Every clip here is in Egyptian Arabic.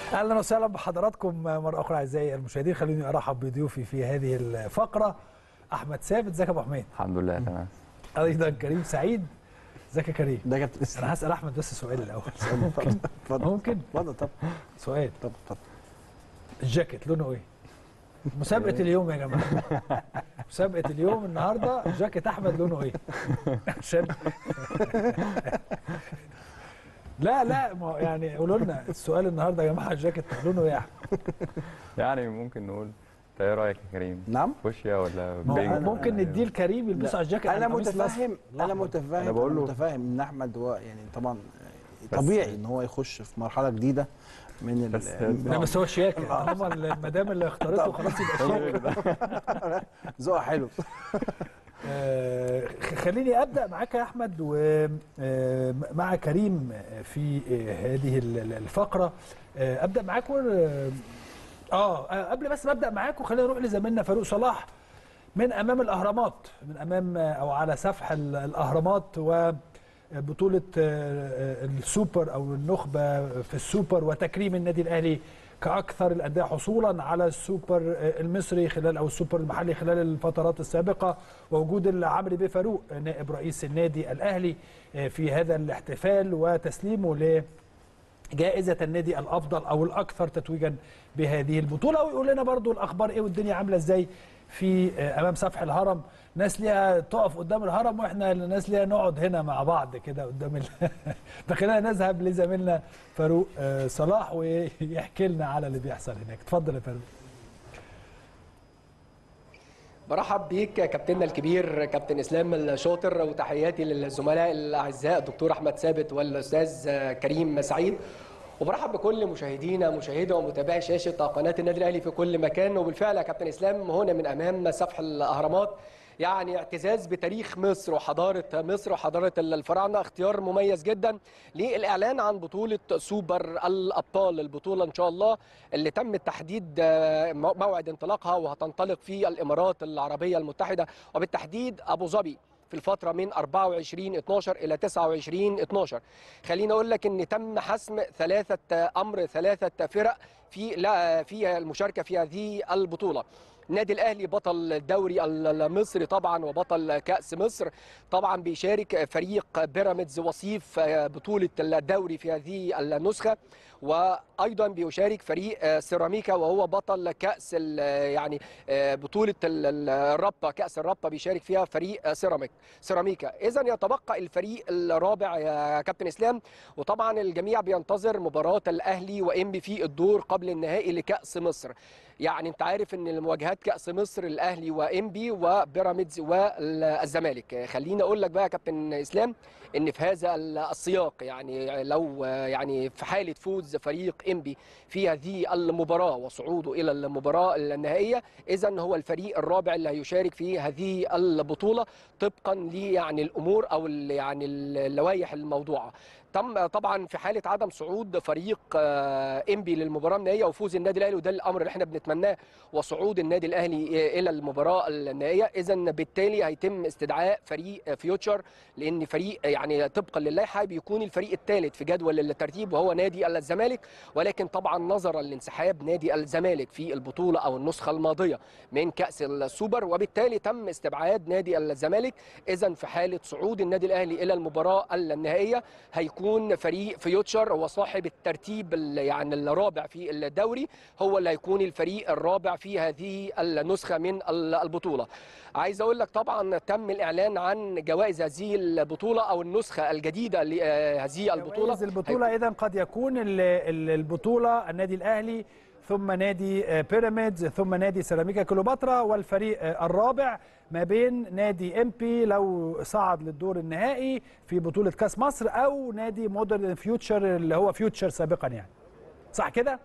اهلا وسهلا بحضراتكم مره اخرى اعزائي المشاهدين خلوني ارحب بضيوفي في هذه الفقره احمد ثابت ازيك يا ابو حميد الحمد لله تمام ايضا كريم سعيد ازيك يا كريم ده كابتن اسلام انا هسال احمد بس سؤال الاول اتفضل اتفضل ممكن اتفضل طب سؤال طب اتفضل الجاكيت لونه ايه مسابقه اليوم يا جماعه مسابقه اليوم النهارده جاكيت احمد لونه ايه عشان لا لا ما هو يعني قولوا لنا السؤال النهارده يا جماعه الجاكيت لونه ايه يا احمد يعني ممكن نقول انت ايه رايك يا كريم؟ نعم فوشيا ولا ما هو بينك؟ ممكن نديه لكريم يلبسه على الجاكيت انا على القميص الأصفر. متفهم انا الأحمر. متفهم أنا بقول له- متفاهم ان احمد هو يعني طبعا بس- طبيعي ان هو يخش في مرحله جديده من ال بس- من- لا بس هو شياكه طالما المدام اللي اختارته خلاص يبقى شياكه ذوقها حلو آه، خ- خليني ابدا معاك يا احمد ومع كريم في آه، هذه ال- ال- الفقره آه، ابدا معاك ور- اه آه، قبل بس ما ابدا معاك وخلينا نروح لزميلنا فاروق صلاح من امام الاهرامات من امام آه، او على سفح ال- الاهرامات وبطوله آه، آه، السوبر او النخبه في السوبر وتكريم النادي الاهلي كاكثر الانديه حصولا على السوبر آه، المصري خلال او السوبر المحلي خلال الفترات السابقه ووجود عمرو بيه فاروق نائب رئيس النادي الاهلي آه، في هذا الاحتفال وتسليمه ل جائزة النادي الأفضل أو الأكثر تتويجا بهذه البطولة ويقول لنا برضو الأخبار إيه والدنيا عاملة إزاي في آه، أمام سفح الهرم ناس ليها تقف قدام الهرم وإحنا الناس ليها نقعد هنا مع بعض كده قدام ال... فخلينا نذهب لزميلنا فاروق آه، صلاح ويحكي لنا على اللي بيحصل هناك اتفضل يا فاروق برحب بيك يا كابتننا الكبير كابتن اسلام الشاطر وتحياتي للزملاء الاعزاء الدكتور احمد ثابت والاستاذ كريم سعيد وبرحب بكل مشاهدينا مشاهدة ومتابعي شاشة قناة النادي الأهلي في كل مكان وبالفعل يا كابتن إسلام هنا من أمام سفح الأهرامات يعني اعتزاز بتاريخ مصر وحضارة مصر وحضارة الفراعنة اختيار مميز جدا للإعلان عن بطولة سوبر الأبطال البطولة إن شاء الله اللي تم تحديد آه، موعد انطلاقها وهتنطلق في الإمارات العربية المتحدة وبالتحديد أبو ظبي في الفترة من 24 12 إلى 29 12 خليني أقول لك إن تم حسم ثلاثة أمر ثلاثة فرق في لا في المشاركة في هذه البطولة النادي الاهلي بطل الدوري المصري طبعا وبطل كاس مصر طبعا بيشارك فريق بيراميدز وصيف بطوله الدوري في هذه النسخه وايضا بيشارك فريق سيراميكا وهو بطل كاس ال- يعني بطوله ال- الرابطه كاس الرابطه بيشارك فيها فريق سيراميك سيراميكا اذا يتبقى الفريق الرابع يا كابتن اسلام وطبعا الجميع بينتظر مباراه الاهلي وانبي في الدور قبل النهائي لكاس مصر يعني انت عارف ان المواجهات كاس مصر الاهلي وانبي وبيراميدز والزمالك خليني اقول لك بقى يا كابتن اسلام ان في هذا السياق يعني لو يعني في حاله فوز فريق انبي في هذه المباراه وصعوده الى المباراه النهائيه اذا هو الفريق الرابع اللي هيشارك في هذه البطوله طبقا ل يعني الامور او ال- يعني اللوائح الموضوعه تم طبعا في حاله عدم صعود فريق آه، انبي للمباراه النهائيه وفوز النادي الاهلي وده الامر اللي احنا بنتمناه وصعود النادي الاهلي الى المباراه النهائيه اذا بالتالي هيتم استدعاء فريق فيوتشر لان فريق يعني طبقا للائحه بيكون الفريق الثالث في جدول الترتيب وهو نادي الزمالك ولكن طبعا نظرا لانسحاب نادي الزمالك في البطوله او النسخه الماضيه من كاس السوبر وبالتالي تم استبعاد نادي الزمالك اذا في حاله صعود النادي الاهلي الى المباراه النهائيه هيكون فريق فيوتشر هو صاحب الترتيب ال- يعني الرابع في الدوري هو اللي هيكون الفريق الرابع في هذه النسخه من ال- البطوله عايز اقول لك طبعا تم الاعلان عن جوائز هذه البطوله او النسخه الجديده لهذه البطوله جوائز البطولة إذا قد يكون ال- ال- البطولة النادي الأهلي ثم نادي آه، بيراميدز ثم نادي سيراميكا كليوباترا والفريق آه، الرابع ما بين نادي امبي لو صعد للدور النهائي في بطولة كاس مصر أو نادي مودرن فيوتشر اللي هو فيوتشر سابقا يعني صح كده؟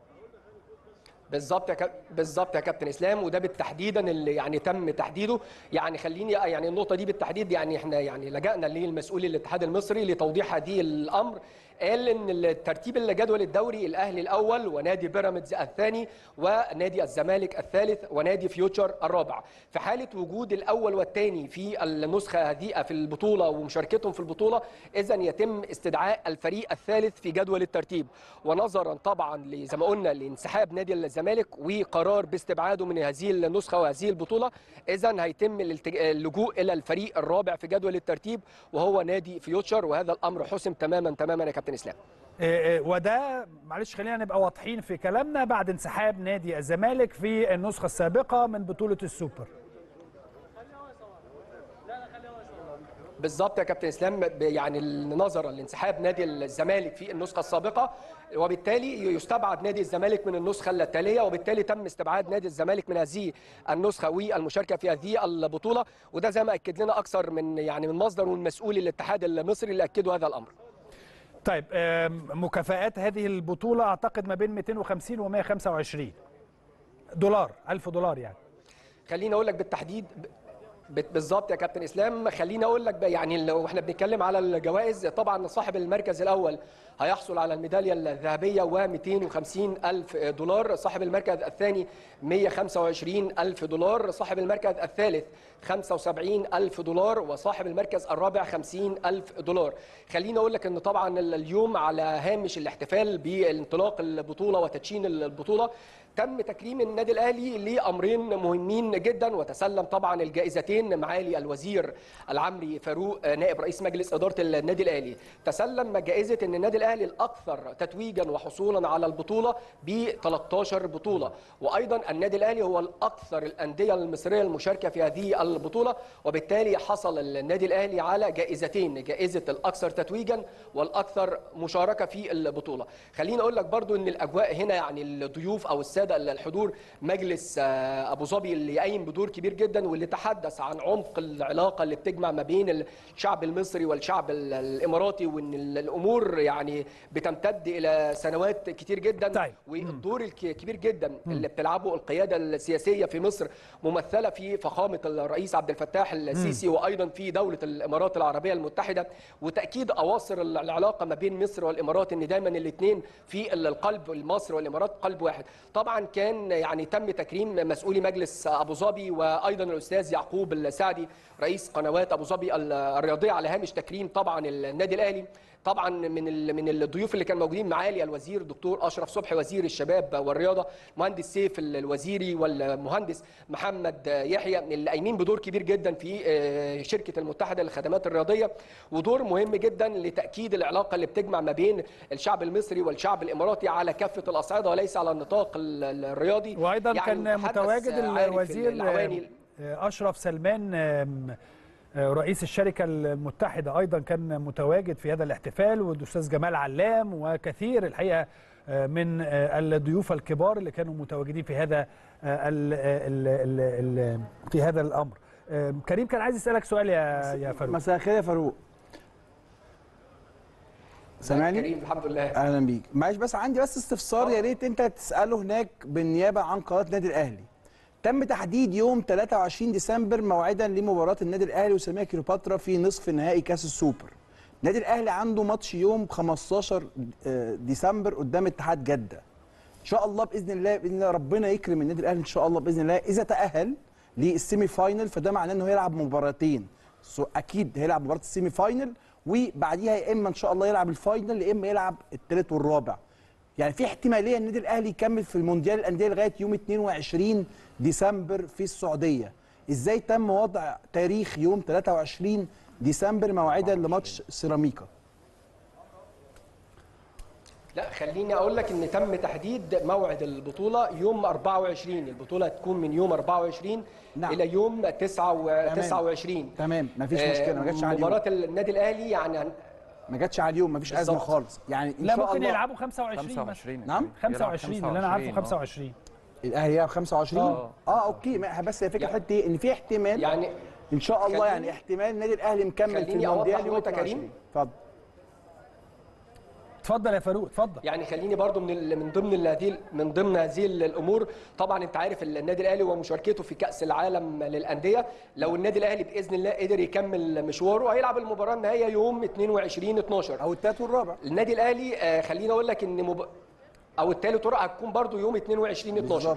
بالظبط يا كاب... بالظبط يا كابتن اسلام وده بالتحديدا اللي يعني تم تحديده يعني خليني يعني النقطه دي بالتحديد يعني احنا يعني لجأنا للمسؤول الاتحاد المصري لتوضيح هذه الامر قال ان الترتيب الجدول الدوري الاهلي الاول ونادي بيراميدز الثاني ونادي الزمالك الثالث ونادي فيوتشر الرابع في حاله وجود الاول والثاني في النسخه هذه في البطوله ومشاركتهم في البطوله اذا يتم استدعاء الفريق الثالث في جدول الترتيب ونظرا طبعا ل- زي ما قلنا لانسحاب نادي الزمالك وقرار باستبعاده من هذه النسخه وهذه البطوله اذا هيتم الالتج- اللجوء الى الفريق الرابع في جدول الترتيب وهو نادي فيوتشر وهذا الامر حسم تماما تماما يا كابتن اسلام آه، آه، وده معلش خلينا نبقى واضحين في كلامنا بعد انسحاب نادي الزمالك في النسخه السابقه من بطوله السوبر بالظبط يا كابتن اسلام ب- يعني نظرا لانسحاب نادي الزمالك في النسخه السابقه وبالتالي يستبعد نادي الزمالك من النسخه التاليه وبالتالي تم استبعاد نادي الزمالك من هذه النسخه والمشاركه في هذه البطوله وده زي ما اكد لنا اكثر من يعني من مصدر ومن مسؤول الاتحاد المصري اللي اكدوا هذا الامر طيب آم، مكافآت هذه البطوله اعتقد ما بين 250 و 125 دولار 1000 دولار يعني خليني اقول لك بالتحديد ب- ب- بالظبط يا كابتن اسلام خليني اقول لك بقى يعني لو احنا بنتكلم على الجوائز طبعا صاحب المركز الاول هيحصل على الميداليه الذهبيه و250 الف دولار صاحب المركز الثاني 125 الف دولار صاحب المركز الثالث 75 الف دولار وصاحب المركز الرابع 50 الف دولار خليني اقول لك ان طبعا اليوم على هامش الاحتفال بانطلاق البطوله وتدشين البطوله تم تكريم النادي الاهلي لامرين مهمين جدا وتسلم طبعا الجائزتين معالي الوزير العمري فاروق نائب رئيس مجلس اداره النادي الاهلي تسلم جائزه ان النادي الاهلي الاكثر تتويجا وحصولا على البطوله ب 13 بطوله وايضا النادي الاهلي هو الاكثر الانديه المصريه المشاركه في هذه البطوله وبالتالي حصل النادي الاهلي على جائزتين جائزه الاكثر تتويجا والاكثر مشاركه في البطوله خليني اقول لك برضو ان الاجواء هنا يعني الضيوف او الساده الحضور مجلس آه، ابو ظبي اللي قايم بدور كبير جدا واللي تحدث عن عمق العلاقه اللي بتجمع ما بين الشعب المصري والشعب ال- الاماراتي وان ال- الامور يعني بتمتد الى سنوات كتير جدا طيب. والدور الك- الكبير جدا اللي بتلعبه القياده السياسيه في مصر ممثله في فخامه الرئيس عبد الفتاح السيسي وايضا في دوله الامارات العربيه المتحده وتاكيد اواصر العلاقه ما بين مصر والامارات ان دايما الاثنين في القلب مصر والامارات قلب واحد طبعا كان يعني تم تكريم مسؤولي مجلس ابو ظبي وايضا الاستاذ يعقوب السعدي رئيس قنوات ابو ظبي الرياضيه على هامش تكريم طبعا النادي الاهلي طبعا من ال- من الضيوف اللي كانوا موجودين معالي الوزير دكتور اشرف صبحي وزير الشباب والرياضه مهندس سيف ال- الوزيري والمهندس محمد يحيى اللي قايمين بدور كبير جدا في آه، شركه المتحده للخدمات الرياضيه ودور مهم جدا لتاكيد العلاقه اللي بتجمع ما بين الشعب المصري والشعب الاماراتي على كافه الاصعده وليس على النطاق ال- ال- الرياضي وايضا يعني كان متحدث متواجد عارف الوزير العواني آه، اشرف سلمان آم، آه، رئيس الشركه المتحده ايضا كان متواجد في هذا الاحتفال والاستاذ جمال علام وكثير الحقيقه آه، من آه، الضيوف الكبار اللي كانوا متواجدين في هذا آه، ال ال ال ال في هذا الامر آم، كريم كان عايز يسالك سؤال يا يا فاروق مساء الخير يا فاروق سامعني؟ كريم الحمد لله اهلا بيك معلش بس عندي بس استفسار يا ريت انت تساله هناك بالنيابه عن قناه النادي الاهلي تم تحديد يوم 23 ديسمبر موعدا لمباراه النادي الاهلي وساميه كليوباترا في نصف نهائي كاس السوبر النادي الاهلي عنده ماتش يوم 15 ديسمبر قدام اتحاد جده ان شاء الله باذن الله باذن الله ربنا يكرم النادي الاهلي ان شاء الله باذن الله اذا تاهل للسيمي فاينل فده معناه انه هيلعب مباراتين سو اكيد هيلعب مباراه السيمي فاينل وبعديها يا اما ان شاء الله يلعب الفاينل يا اما يلعب الثالث والرابع يعني في احتماليه النادي الاهلي يكمل في المونديال الانديه لغايه يوم 22 ديسمبر في السعوديه ازاي تم وضع تاريخ يوم 23 ديسمبر موعدا لماتش سيراميكا لا خليني اقول لك ان تم تحديد موعد البطوله يوم 24 البطوله تكون من يوم 24 نعم. الى يوم 9 و 29 تمام مفيش مشكله ما جاتش على اليوم مباراه النادي الاهلي يعني هن- ما جاتش على اليوم مفيش ازمه بالظبط. خالص يعني ان لا شاء ممكن الله يلعبوا 25 مثلا 25 نعم؟ يلعب 25 اللي انا عارفه 25 25 الاهلي يلعب 25 آه. اه اوكي ما بس هي فكره يعني- حته ايه ان في احتمال يعني ان شاء الله خليني- يعني احتمال النادي الاهلي مكمل في خليني أوضح المونديال يوم نقطة 22 كريم. اتفضل اتفضل يا فاروق اتفضل يعني خليني برضو من ال- من ضمن هذه من ضمن هذه الامور طبعا انت عارف النادي الاهلي ومشاركته في كاس العالم للانديه لو النادي الاهلي باذن الله قدر يكمل مشواره هيلعب المباراه النهائيه يوم 22 12 او التالت والرابع النادي الاهلي آه، خليني اقول لك ان مب... او الثالث ورقه هتكون برضو يوم 22 12 بالظبط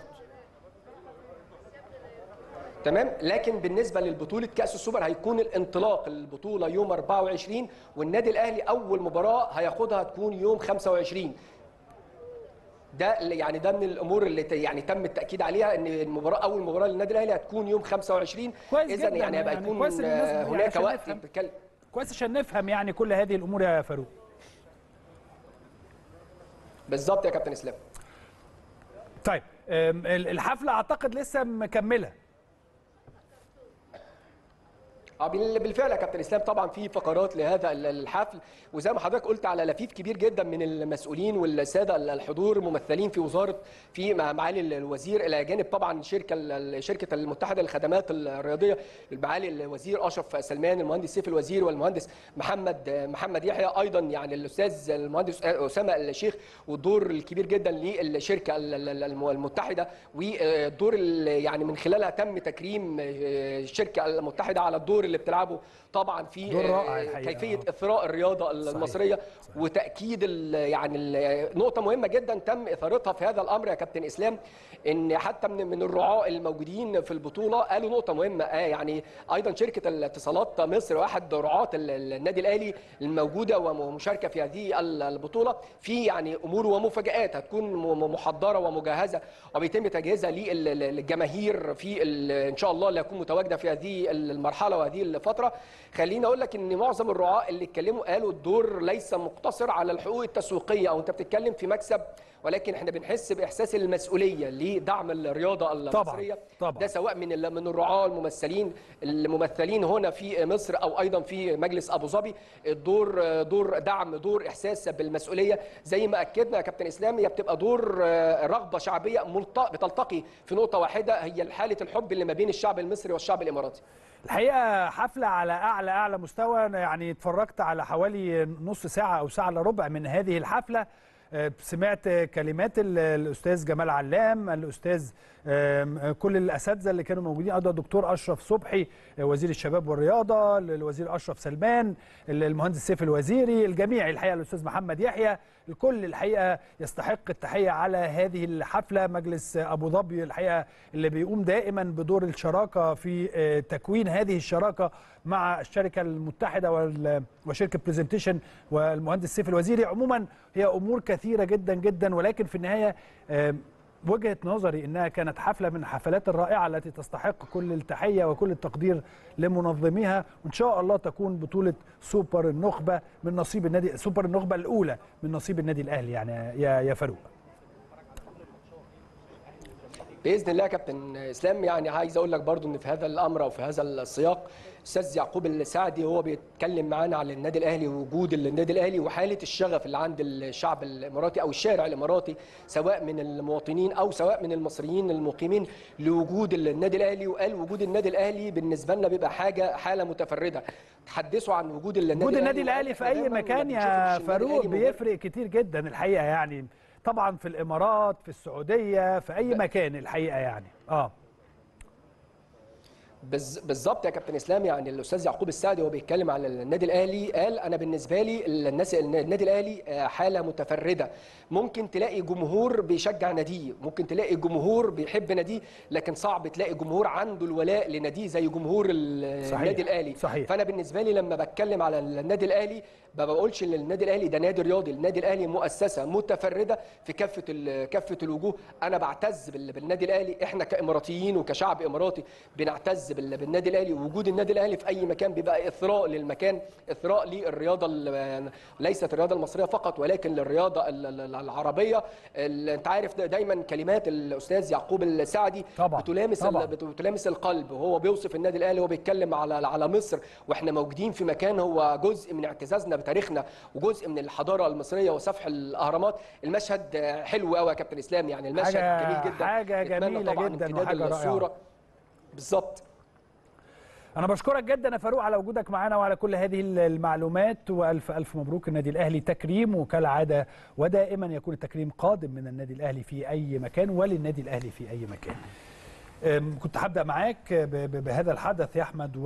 تمام لكن بالنسبه للبطوله كاس السوبر هيكون الانطلاق البطوله يوم 24 والنادي الاهلي اول مباراه هياخدها هتكون يوم 25 ده اللي- يعني ده من الامور اللي ت- يعني تم التاكيد عليها ان المباراه اول مباراه للنادي الاهلي هتكون يوم 25 كويس اذا جداً، يعني هيبقى يعني يكون كويس إن الناس آه، يعني هناك عشان وقت نفهم. بتتكلم كويس عشان نفهم يعني كل هذه الامور يا فاروق بالظبط يا كابتن اسلام طيب أم، ال- الحفله اعتقد لسه مكمله اه بال- بالفعل يا كابتن اسلام طبعا في فقرات لهذا ال- الحفل وزي ما حضرتك قلت على لفيف كبير جدا من المسؤولين والساده ال- الحضور ممثلين في وزاره في مع معالي ال- الوزير الى جانب طبعا شركه ال- شركه المتحده للخدمات الرياضيه معالي الوزير اشرف سلمان المهندس سيف الوزير والمهندس محمد محمد يحيى ايضا يعني الاستاذ المهندس اسامه الشيخ والدور الكبير جدا للشركه ال- ال- الم- المتحده والدور اللي يعني من خلالها تم تكريم الشركه المتحده على الدور اللي بتلعبه طبعا في دور رائع الحقيقة. كيفيه آه. اثراء الرياضه صحيح. المصريه وتاكيد ال- يعني ال- نقطه مهمه جدا تم اثارتها في هذا الامر يا كابتن اسلام ان حتى من من الرعاة الموجودين في البطوله قالوا نقطه مهمه آه يعني ايضا شركه الاتصالات مصر واحد رعاة ال- النادي الاهلي الموجوده ومشاركه في هذه ال- البطوله في يعني امور ومفاجات هتكون م- محضره ومجهزه وبيتم تجهيزها للجماهير في ال- ان شاء الله اللي هتكون متواجده في هذه المرحله وهذه الفتره خليني اقول لك ان معظم الرعاة اللي اتكلموا قالوا الدور ليس مقتصر على الحقوق التسويقيه او انت بتتكلم في مكسب ولكن احنا بنحس باحساس المسؤوليه لدعم الرياضه المصريه طبعاً. ده سواء من ال- من الرعاة الممثلين الممثلين هنا في مصر او ايضا في مجلس ابو ظبي الدور دور دعم دور احساس بالمسؤوليه زي ما اكدنا يا كابتن اسلام هي بتبقى دور آه، رغبه شعبيه ملت- بتلتقي في نقطه واحده هي حاله الحب اللي ما بين الشعب المصري والشعب الاماراتي الحقيقه حفله على اعلى اعلى مستوى أنا يعني اتفرجت على حوالي نص ساعه او ساعه الا ربع من هذه الحفله آه، سمعت كلمات ال- الاستاذ جمال علام الاستاذ آم، كل الاساتذه اللي كانوا موجودين ايضا الدكتور اشرف صبحي آه، وزير الشباب والرياضه الوزير اشرف سلمان المهندس سيف الوزيري الجميع الحقيقه الاستاذ محمد يحيى الكل الحقيقه يستحق التحيه على هذه الحفله مجلس ابو ظبي الحقيقه اللي بيقوم دائما بدور الشراكه في آه، تكوين هذه الشراكه مع الشركه المتحده وال- وشركه برزنتيشن والمهندس سيف الوزيري عموما هي امور كثيره جدا جدا ولكن في النهايه آه، وجهه نظري انها كانت حفله من الحفلات الرائعه التي تستحق كل التحيه وكل التقدير لمنظميها وان شاء الله تكون بطوله سوبر النخبه من نصيب النادي سوبر النخبه الاولى من نصيب النادي الاهلي يعني يا يا فاروق باذن الله يا كابتن اسلام يعني عايز اقول لك برضو ان في هذا الامر او في هذا السياق استاذ يعقوب السعدي هو بيتكلم معانا على النادي الاهلي ووجود النادي الاهلي وحاله الشغف اللي عند الشعب الاماراتي او الشارع الاماراتي سواء من المواطنين او سواء من المصريين المقيمين لوجود النادي الاهلي وقال وجود النادي الاهلي بالنسبه لنا بيبقى حاجه حاله متفرده تحدثوا عن وجود النادي وجود النادي وقال الاهلي في إحنا اي دايماً ما مكان بنشوفش يا النادي فاروق الأهلي مجرد- بيفرق كتير جدا الحقيقه يعني طبعا في الامارات في السعوديه في اي مكان الحقيقه يعني اه بز- بالظبط يا كابتن اسلام يعني الاستاذ يعقوب السعدي وهو بيتكلم على النادي الاهلي قال انا بالنسبه لي الناس النادي الاهلي آه، حاله متفرده ممكن تلاقي جمهور بيشجع ناديه ممكن تلاقي جمهور بيحب ناديه لكن صعب تلاقي جمهور عنده الولاء لناديه زي جمهور ال- صحيح، النادي الاهلي صحيح. فانا بالنسبه لي لما بتكلم على النادي الاهلي ما بقولش ان النادي الاهلي ده نادي رياضي النادي الاهلي مؤسسه متفرده في كافه ال- كافه الوجوه انا بعتز بال- بالنادي الاهلي احنا كاماراتيين وكشعب اماراتي بنعتز بال- بالنادي الاهلي ووجود النادي الاهلي في اي مكان بيبقى اثراء للمكان اثراء للرياضه ال- ليست الرياضه المصريه فقط ولكن للرياضه ال- ال- العربيه ال- انت عارف دا- دايما كلمات الاستاذ يعقوب السعدي طبعاً، بتلامس ال- طبعاً. بت- بتلامس القلب وهو بيوصف النادي الاهلي وهو بيتكلم على على مصر واحنا موجودين في مكان هو جزء من اعتزازنا بتاريخنا وجزء من الحضاره المصريه وسفح الاهرامات المشهد حلو قوي يا كابتن اسلام يعني المشهد حاجة- جميل جدا حاجة نتمنى جميلة طبعاً جداً امتداد وحاجة رائعة. الصورة. بالظبط انا بشكرك جدا يا فاروق على وجودك معانا وعلى كل هذه المعلومات والف الف مبروك النادي الاهلي تكريم وكالعاده ودائما يكون التكريم قادم من النادي الاهلي في اي مكان وللنادي الاهلي في اي مكان أم، كنت هبدا معاك ب- ب- بهذا الحدث يا احمد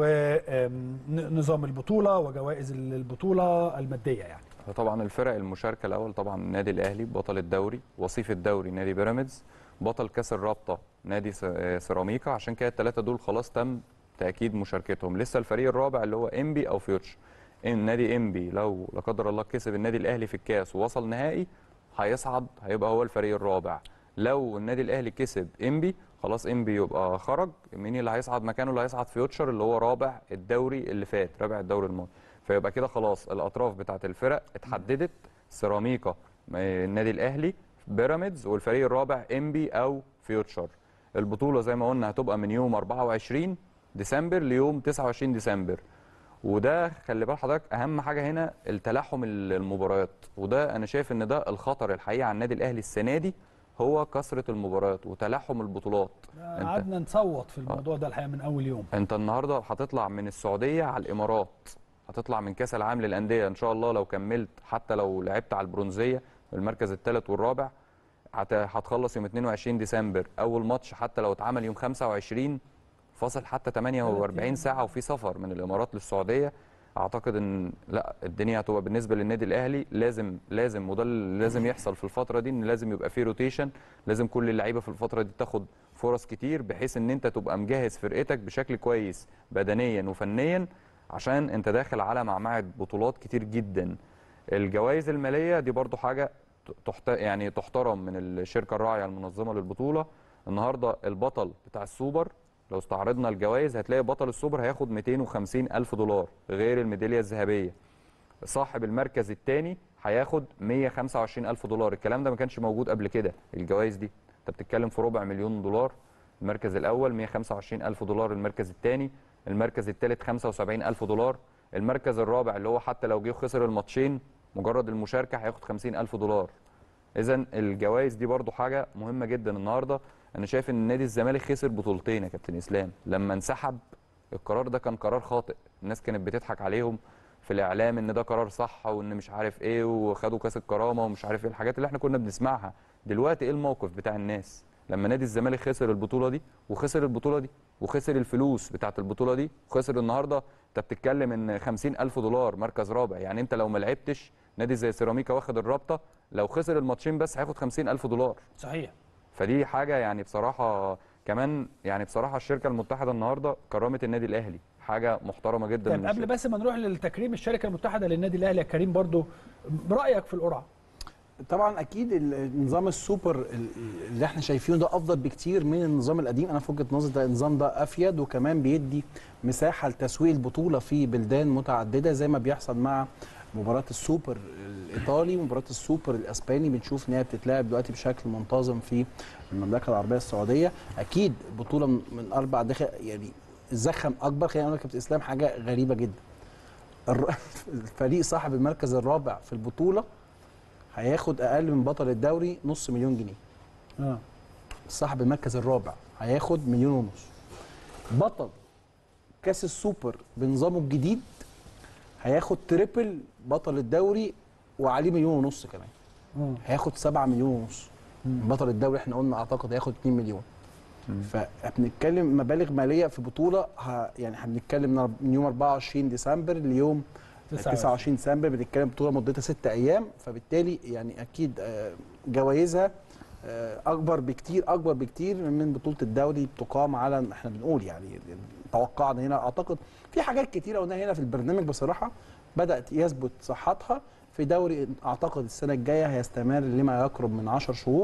ونظام البطوله وجوائز البطوله الماديه يعني طبعا الفرق المشاركه الاول طبعا النادي الاهلي بطل الدوري وصيف الدوري نادي بيراميدز بطل كاس الرابطه نادي س- آه، سيراميكا عشان كده الثلاثه دول خلاص تم تاكيد مشاركتهم لسه الفريق الرابع اللي هو انبي او فيوتشر ان نادي انبي لو لا قدر الله كسب النادي الاهلي في الكاس ووصل نهائي هيصعد هيبقى هو الفريق الرابع لو النادي الاهلي كسب انبي خلاص انبي يبقى خرج مين اللي هيصعد مكانه اللي هيصعد فيوتشر اللي هو رابع الدوري اللي فات رابع الدوري الماضي فيبقى كده خلاص الاطراف بتاعت الفرق اتحددت سيراميكا م- النادي الاهلي بيراميدز والفريق الرابع انبي او فيوتشر البطوله زي ما قلنا هتبقى من يوم 24 ديسمبر ليوم 29 ديسمبر وده خلي بال حضرتك اهم حاجه هنا التلاحم ال- المباريات وده انا شايف ان ده الخطر الحقيقي على النادي الاهلي السنه دي هو كثره المباريات وتلاحم البطولات انت قعدنا نصوت في الموضوع ده الحقيقه من اول يوم انت النهارده هتطلع من السعوديه على الامارات هتطلع من كاس العالم للانديه ان شاء الله لو كملت حتى لو لعبت على البرونزيه المركز الثالث والرابع هت- هتخلص يوم 22 ديسمبر اول ماتش حتى لو اتعمل يوم 25 فاصل حتى 48 ساعه وفي سفر من الامارات للسعوديه اعتقد ان لا الدنيا هتبقى بالنسبه للنادي الاهلي لازم لازم وده اللي لازم يحصل في الفتره دي ان لازم يبقى في روتيشن لازم كل اللعيبه في الفتره دي تاخد فرص كتير بحيث ان انت تبقى مجهز فرقتك بشكل كويس بدنيا وفنيا عشان انت داخل على معمعه بطولات كتير جدا الجوائز الماليه دي برضو حاجه تحت يعني تحترم من الشركه الراعيه المنظمه للبطوله النهارده البطل بتاع السوبر لو استعرضنا الجوائز هتلاقي بطل السوبر هياخد 250 ألف دولار غير الميدالية الذهبية صاحب المركز الثاني هياخد 125 ألف دولار الكلام ده ما كانش موجود قبل كده الجوائز دي انت بتتكلم في ربع مليون دولار المركز الأول 125 ألف دولار المركز الثاني المركز الثالث 75 ألف دولار المركز الرابع اللي هو حتى لو جه خسر الماتشين مجرد المشاركة هياخد 50 ألف دولار اذا الجوائز دي برضو حاجه مهمه جدا النهارده انا شايف ان نادي الزمالك خسر بطولتين يا كابتن اسلام لما انسحب القرار ده كان قرار خاطئ الناس كانت بتضحك عليهم في الاعلام ان ده قرار صح وان مش عارف ايه وخدوا كاس الكرامه ومش عارف ايه الحاجات اللي احنا كنا بنسمعها دلوقتي ايه الموقف بتاع الناس لما نادي الزمالك خسر البطوله دي وخسر البطوله دي وخسر الفلوس بتاعت البطوله دي وخسر النهارده انت بتتكلم ان 50 الف دولار مركز رابع يعني انت لو ما لعبتش نادي زي سيراميكا واخد الرابطه لو خسر الماتشين بس هياخد 50 الف دولار صحيح فدي حاجه يعني بصراحه كمان يعني بصراحه الشركه المتحده النهارده كرمت النادي الاهلي حاجه محترمه جدا طيب من قبل الشركة. بس ما نروح للتكريم الشركه المتحده للنادي الاهلي يا كريم برضو رايك في القرعه طبعا اكيد ال- نظام السوبر ال- اللي احنا شايفينه ده افضل بكتير من النظام القديم انا في وجهه نظري ده النظام ده افيد وكمان بيدي مساحه لتسويق البطوله في بلدان متعدده زي ما بيحصل مع مباراه السوبر الايطالي ومباراه السوبر الاسباني بنشوف ان هي بتتلعب دلوقتي بشكل منتظم في المملكه العربيه السعوديه اكيد بطوله من من اربع داخل يعني الزخم اكبر خلينا نقول لك يا كابتن اسلام حاجه غريبه جدا الر- الفريق صاحب المركز الرابع في البطوله هياخد اقل من بطل الدوري نص مليون جنيه اه صاحب المركز الرابع هياخد مليون ونص بطل كاس السوبر بنظامه الجديد هياخد تريبل بطل الدوري وعليه مليون ونص كمان اه هياخد 7 مليون ونص بطل الدوري احنا قلنا اعتقد هياخد 2 مليون فبنتكلم مبالغ ماليه في بطوله ه... يعني هنتكلم من من يوم 24 ديسمبر ليوم 29. 29 ديسمبر بنتكلم بطوله مدتها 6 ايام فبالتالي يعني اكيد آه، جوائزها آه، اكبر بكتير اكبر بكتير من بطوله الدوري بتقام على احنا بنقول يعني توقعنا هنا اعتقد في حاجات كتيره قلناها هنا في البرنامج بصراحه بدات يثبت صحتها في دوري اعتقد السنه الجايه هيستمر لما يقرب من 10 شهور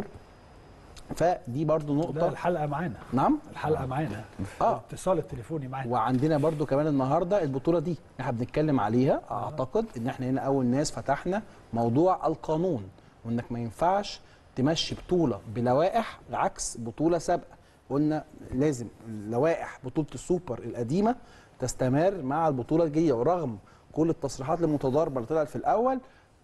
فدي برضو ده نقطه الحلقه معانا نعم الحلقه معانا اه اتصال التليفوني معانا وعندنا برضو كمان النهارده البطوله دي احنا بنتكلم عليها اعتقد ان احنا هنا اول ناس فتحنا موضوع القانون وانك ما ينفعش تمشي بطوله بلوائح عكس بطوله سابقه قلنا لازم لوائح بطوله السوبر القديمه تستمر مع البطوله الجديده ورغم كل التصريحات المتضاربه اللي طلعت في الاول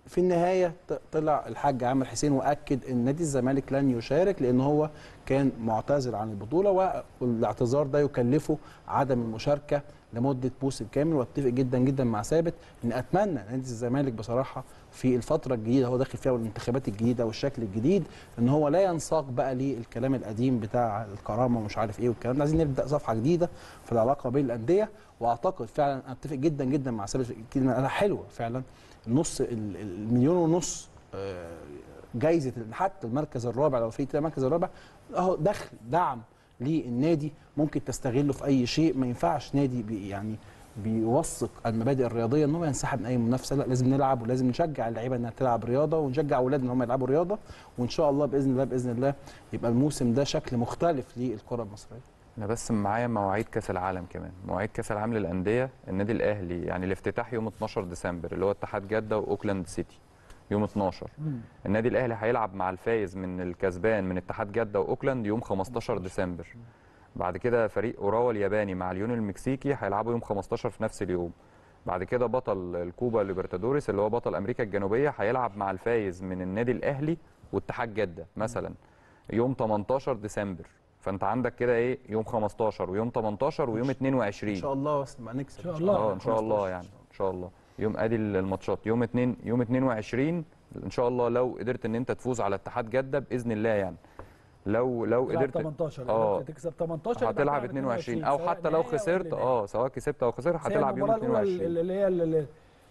في النهايه ط- طلع الحاج عامر حسين واكد ان نادي الزمالك لن يشارك لان هو كان معتذر عن البطوله والاعتذار ده يكلفه عدم المشاركه لمده موسم كامل واتفق جدا جدا مع ثابت ان اتمنى نادي الزمالك بصراحه في الفتره الجديده هو داخل فيها والانتخابات الجديده والشكل الجديد ان هو لا ينساق بقى للكلام القديم بتاع الكرامه ومش عارف ايه والكلام ده عايزين نبدا صفحه جديده في العلاقه بين الانديه واعتقد فعلا اتفق جدا جدا مع ثابت في كلمه حلوه فعلا النص ال- ال- المليون ونص آه، جايزه حتى المركز الرابع لو في المركز الرابع اهو دخل دعم للنادي ممكن تستغله في اي شيء ما ينفعش نادي بي يعني بيوثق المبادئ الرياضيه ان هو ينسحب من اي منافسه لا لازم نلعب ولازم نشجع اللعيبه انها تلعب رياضه ونشجع اولادنا ان هم يلعبوا رياضه وان شاء الله باذن الله باذن الله يبقى الموسم ده شكل مختلف للكره المصريه انا بس معايا مواعيد كاس العالم كمان مواعيد كاس العالم للانديه النادي الاهلي يعني الافتتاح يوم 12 ديسمبر اللي هو اتحاد جده واوكلاند سيتي يوم 12 النادي الاهلي هيلعب مع الفايز من الكسبان من اتحاد جده واوكلاند يوم 15 ديسمبر بعد كده فريق اوراوا الياباني مع اليون المكسيكي هيلعبوا يوم 15 في نفس اليوم بعد كده بطل الكوبا ليبرتادوريس اللي هو بطل امريكا الجنوبيه هيلعب مع الفايز من النادي الاهلي واتحاد جده مثلا يوم 18 ديسمبر فانت عندك كده ايه يوم 15 ويوم 18 ويوم 22 ان شاء الله بس ما نكسب إن شاء الله. اه ان شاء الله يعني ان شاء الله يوم ادي الماتشات يوم 2 يوم 22 ان شاء الله لو قدرت ان انت تفوز على اتحاد جده باذن الله يعني لو لو تلعب قدرت 18 اه. اه تكسب 18 يبقى هتلعب تلعب 22 او سواء حتى لو نهائي أو خسرت قبل اه سواء كسبت او خسرت بس هي هتلعب يوم المباراة الأولى 22 اللي هي ال- ال-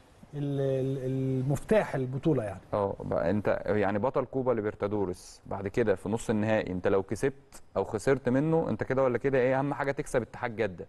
ال- المفتاح البطوله يعني اه بقى انت يعني بطل كوبا ليبرتادوريس بعد كده في نص النهائي انت لو كسبت او خسرت منه انت كده ولا كده ايه اهم حاجه تكسب اتحاد جده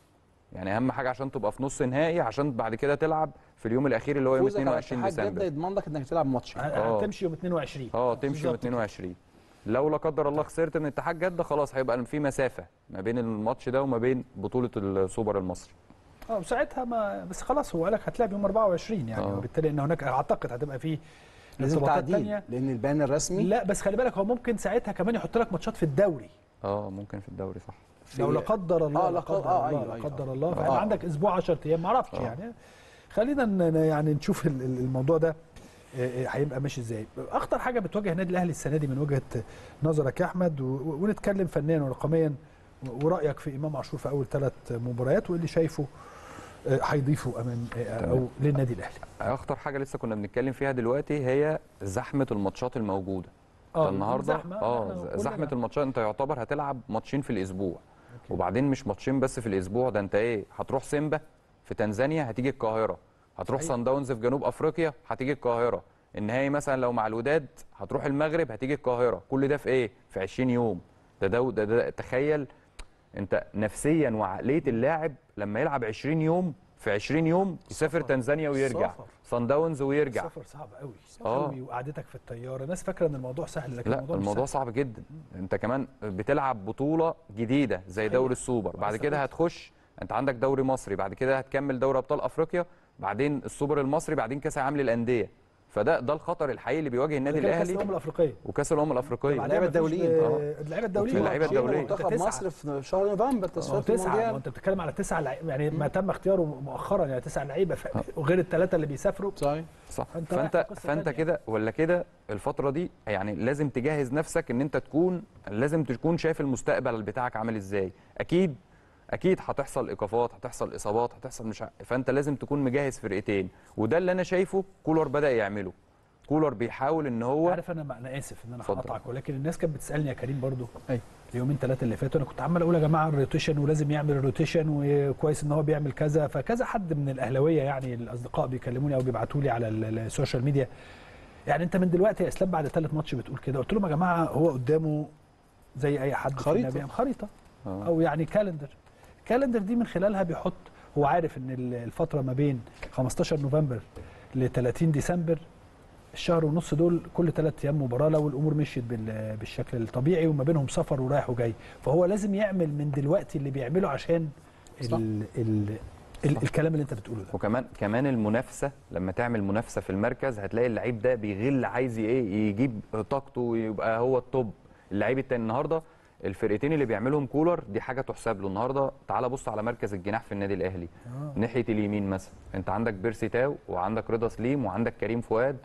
يعني اهم حاجه عشان تبقى في نص نهائي عشان بعد كده تلعب في اليوم الاخير اللي هو يوم فوزك على 22 اتحاد جده ديسمبر يضمن لك انك تلعب ماتش اه. هتمشي يوم 22 اه تمشي يوم بالظبط كده. 22 لو لا قدر الله خسرت من اتحاد جده خلاص هيبقى في مسافه ما بين الماتش ده وما بين بطوله السوبر المصري اه وساعتها ما بس خلاص هو قال لك هتلعب يوم 24 يعني اه. وبالتالي ان هناك اعتقد هتبقى فيه لازم ارتباطات تعديل تانية. لان البيان الرسمي لا بس خلي بالك هو ممكن ساعتها كمان يحط لك ماتشات في الدوري اه ممكن في الدوري صح في- لو لا قدر الله اه لا قدر اه الله ايوه لا ايوه قدر الله آه. فهيبقى عندك اسبوع 10 ايام ما اعرفش اه. يعني خلينا ن- يعني نشوف ال- ال- الموضوع ده آه، آه، هيبقى ماشي ازاي اخطر حاجه بتواجه النادي الاهلي السنه دي من وجهه نظرك يا احمد و- و- ونتكلم فنيا ورقميا و- ورايك في امام عاشور في اول ثلاث مباريات واللي شايفه آه، هيضيفه امام آه، او تمام. للنادي الاهلي اخطر حاجه لسه كنا بنتكلم فيها دلوقتي هي زحمه الماتشات الموجوده اه انت النهارده زحمة، اه احنا ز- كلنا- زحمه الماتشات انت يعتبر هتلعب ماتشين في الاسبوع وبعدين مش ماتشين بس في الاسبوع ده انت ايه هتروح سيمبا في تنزانيا هتيجي القاهره هتروح صحيح. صن داونز في جنوب افريقيا هتيجي القاهره النهائي مثلا لو مع الوداد هتروح المغرب هتيجي القاهره كل ده في ايه في 20 يوم ده ده, ده, ده تخيل انت نفسيا وعقليه اللاعب لما يلعب 20 يوم في 20 يوم يسافر سفر. تنزانيا ويرجع سفر. صن داونز ويرجع السفر صعب قوي اه. قوي وقعدتك في الطياره الناس فاكره ان الموضوع سهل لكن لا الموضوع, مش الموضوع سهل. صعب جدا انت كمان بتلعب بطوله جديده زي صحيح. دوري السوبر بعد لسه كده قلت. هتخش انت عندك دوري مصري بعد كده هتكمل دوري ابطال افريقيا بعدين السوبر المصري بعدين كاس العالم للانديه فده ده الخطر الحقيقي اللي بيواجه النادي بعد كده كأس الأهلي الامم الافريقيه وكاس الامم الافريقيه بعدها اللعيبة مفيش الدوليين. ب- اه. اللعيبه الدوليين اللعيبة ماتشين الدوليين. وانت منتخب تسعة. مصر في شهر نوفمبر اه تصفيات تسعة ما المونديال انت بتتكلم على تسعة لعيبه يعني ما تم اختياره مؤخرا يعني تسعة لعيبه ف... وغير الثلاثه اللي بيسافروا صحيح صح فأنت رايح فانت في قصة فانت تانية. كده ولا كده الفتره دي يعني لازم تجهز نفسك ان انت تكون لازم تكون شايف المستقبل بتاعك عامل ازاي اكيد اكيد هتحصل ايقافات هتحصل اصابات هتحصل مش ع... فانت لازم تكون مجهز فرقتين وده اللي انا شايفه كولر بدا يعمله كولر بيحاول ان هو عارف انا انا اسف ان انا اتفضل. هقطعك ولكن الناس كانت بتسالني يا كريم برضو أيوة. اليومين ثلاثه اللي فاتوا انا كنت عمال اقول يا جماعه الروتيشن ولازم يعمل روتيشن وكويس ان هو بيعمل كذا فكذا حد من الاهلاويه يعني الاصدقاء بيكلموني او بيبعتوا لي على ال- السوشيال ميديا يعني انت من دلوقتي يا اسلام بعد ثالث ماتش بتقول كده قلت لهم يا جماعه هو قدامه زي اي حد خريطة. فينا بيعمل خريطه آه. او يعني كالندر الكالندر دي من خلالها بيحط هو عارف ان ال- الفتره ما بين 15 نوفمبر ل 30 ديسمبر الشهر ونص دول كل ثلاث ايام مباراه لو الامور مشيت بال- بالشكل الطبيعي وما بينهم سفر ورايح وجاي فهو لازم يعمل من دلوقتي اللي بيعمله عشان صح. ال ال ال الكلام اللي انت بتقوله ده وكمان كمان المنافسه لما تعمل منافسه في المركز هتلاقي اللعيب ده بيغل عايز ايه يجيب طاقته ويبقى هو التوب اللعيب التاني النهارده الفرقتين اللي بيعملهم كولر دي حاجه تحسب له النهارده تعال بص على مركز الجناح في النادي الاهلي آه. ناحيه اليمين مثلا انت عندك بيرسي تاو وعندك رضا سليم وعندك كريم فؤاد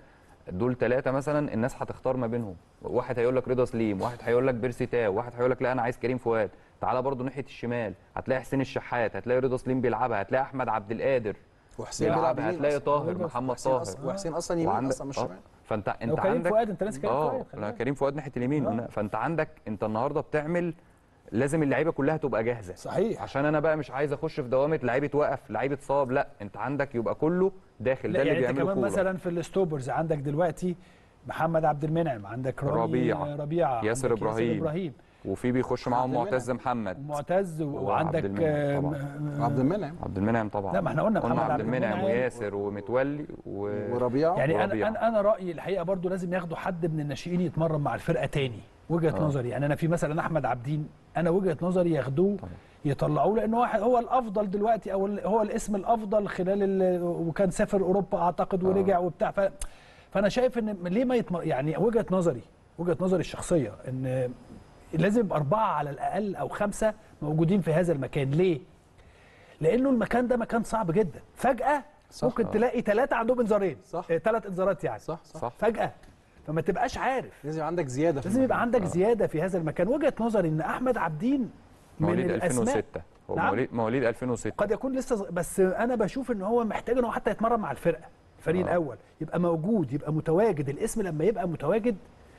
دول ثلاثه مثلا الناس هتختار ما بينهم واحد هيقول لك رضا سليم واحد هيقول لك بيرسي تاو واحد هيقول لك لا انا عايز كريم فؤاد تعالى برضو ناحيه الشمال هتلاقي حسين الشحات هتلاقي رضا سليم بيلعبها هتلاقي احمد عبد القادر وحسين بيلعب بيلعب يمين هتلاقي أصلاً. طاهر رضا محمد وحسين طاهر أصلاً- وحسين اصلا يمين وعندك اصلا مش آه. شمال فانت لو انت كريم عندك فؤاد انت ناسي كريم اه فؤاد خلي لا بالك. كريم فؤاد ناحيه اليمين آه. فانت عندك انت النهارده بتعمل لازم اللعيبه كلها تبقى جاهزه صحيح عشان انا بقى مش عايز اخش في دوامه لعيبه وقف لعيبه صاب لا انت عندك يبقى كله داخل ده لا اللي يعني انت بيعمله كمان كولر مثلا في الاستوبرز عندك دلوقتي محمد عبد المنعم عندك رامي ربيعة. ربيعه ياسر عندك إبراهيم. ابراهيم وفي بيخش معاهم عبد المنعم. معتز محمد ومعتز و- وعبد وعندك المنعم آم، طبعاً. آم، عبد المنعم عبد المنعم طبعا لا، ما احنا قلنا محمد عبد عبد المنعم المنعم وياسر ومتولي و... وربيعه يعني انا وربيعة. انا انا رايي الحقيقه برضو لازم ياخدوا حد من الناشئين يتمرن مع الفرقه تاني وجهه آه. نظري يعني انا في مثلا احمد عبدين انا وجهه نظري ياخدوه طبعا. يطلعوه لان هو هو الافضل دلوقتي او ال- هو الاسم الافضل خلال ال- وكان سافر اوروبا اعتقد ورجع وبتاع ف فانا شايف ان ليه ما يتم... يعني وجهه نظري وجهه نظري الشخصيه ان لازم يبقى اربعه على الاقل او خمسه موجودين في هذا المكان ليه؟ لانه المكان ده مكان صعب جدا فجاه صح. ممكن آه. تلاقي ثلاثه عندهم انذارين صح. ثلاث انذارات يعني صح صح صح فجاه فما تبقاش عارف لازم يبقى عندك زياده في لازم يبقى المكان. عندك زياده في هذا المكان وجهه نظري ان احمد عبدين من مواليد الاسماء 2006 هو نعم. مواليد مواليد 2006 قد يكون لسه صغ- بس انا بشوف ان هو محتاج ان هو حتى يتمرن مع الفرقه الفريق آه. الاول يبقى موجود يبقى متواجد الاسم لما يبقى متواجد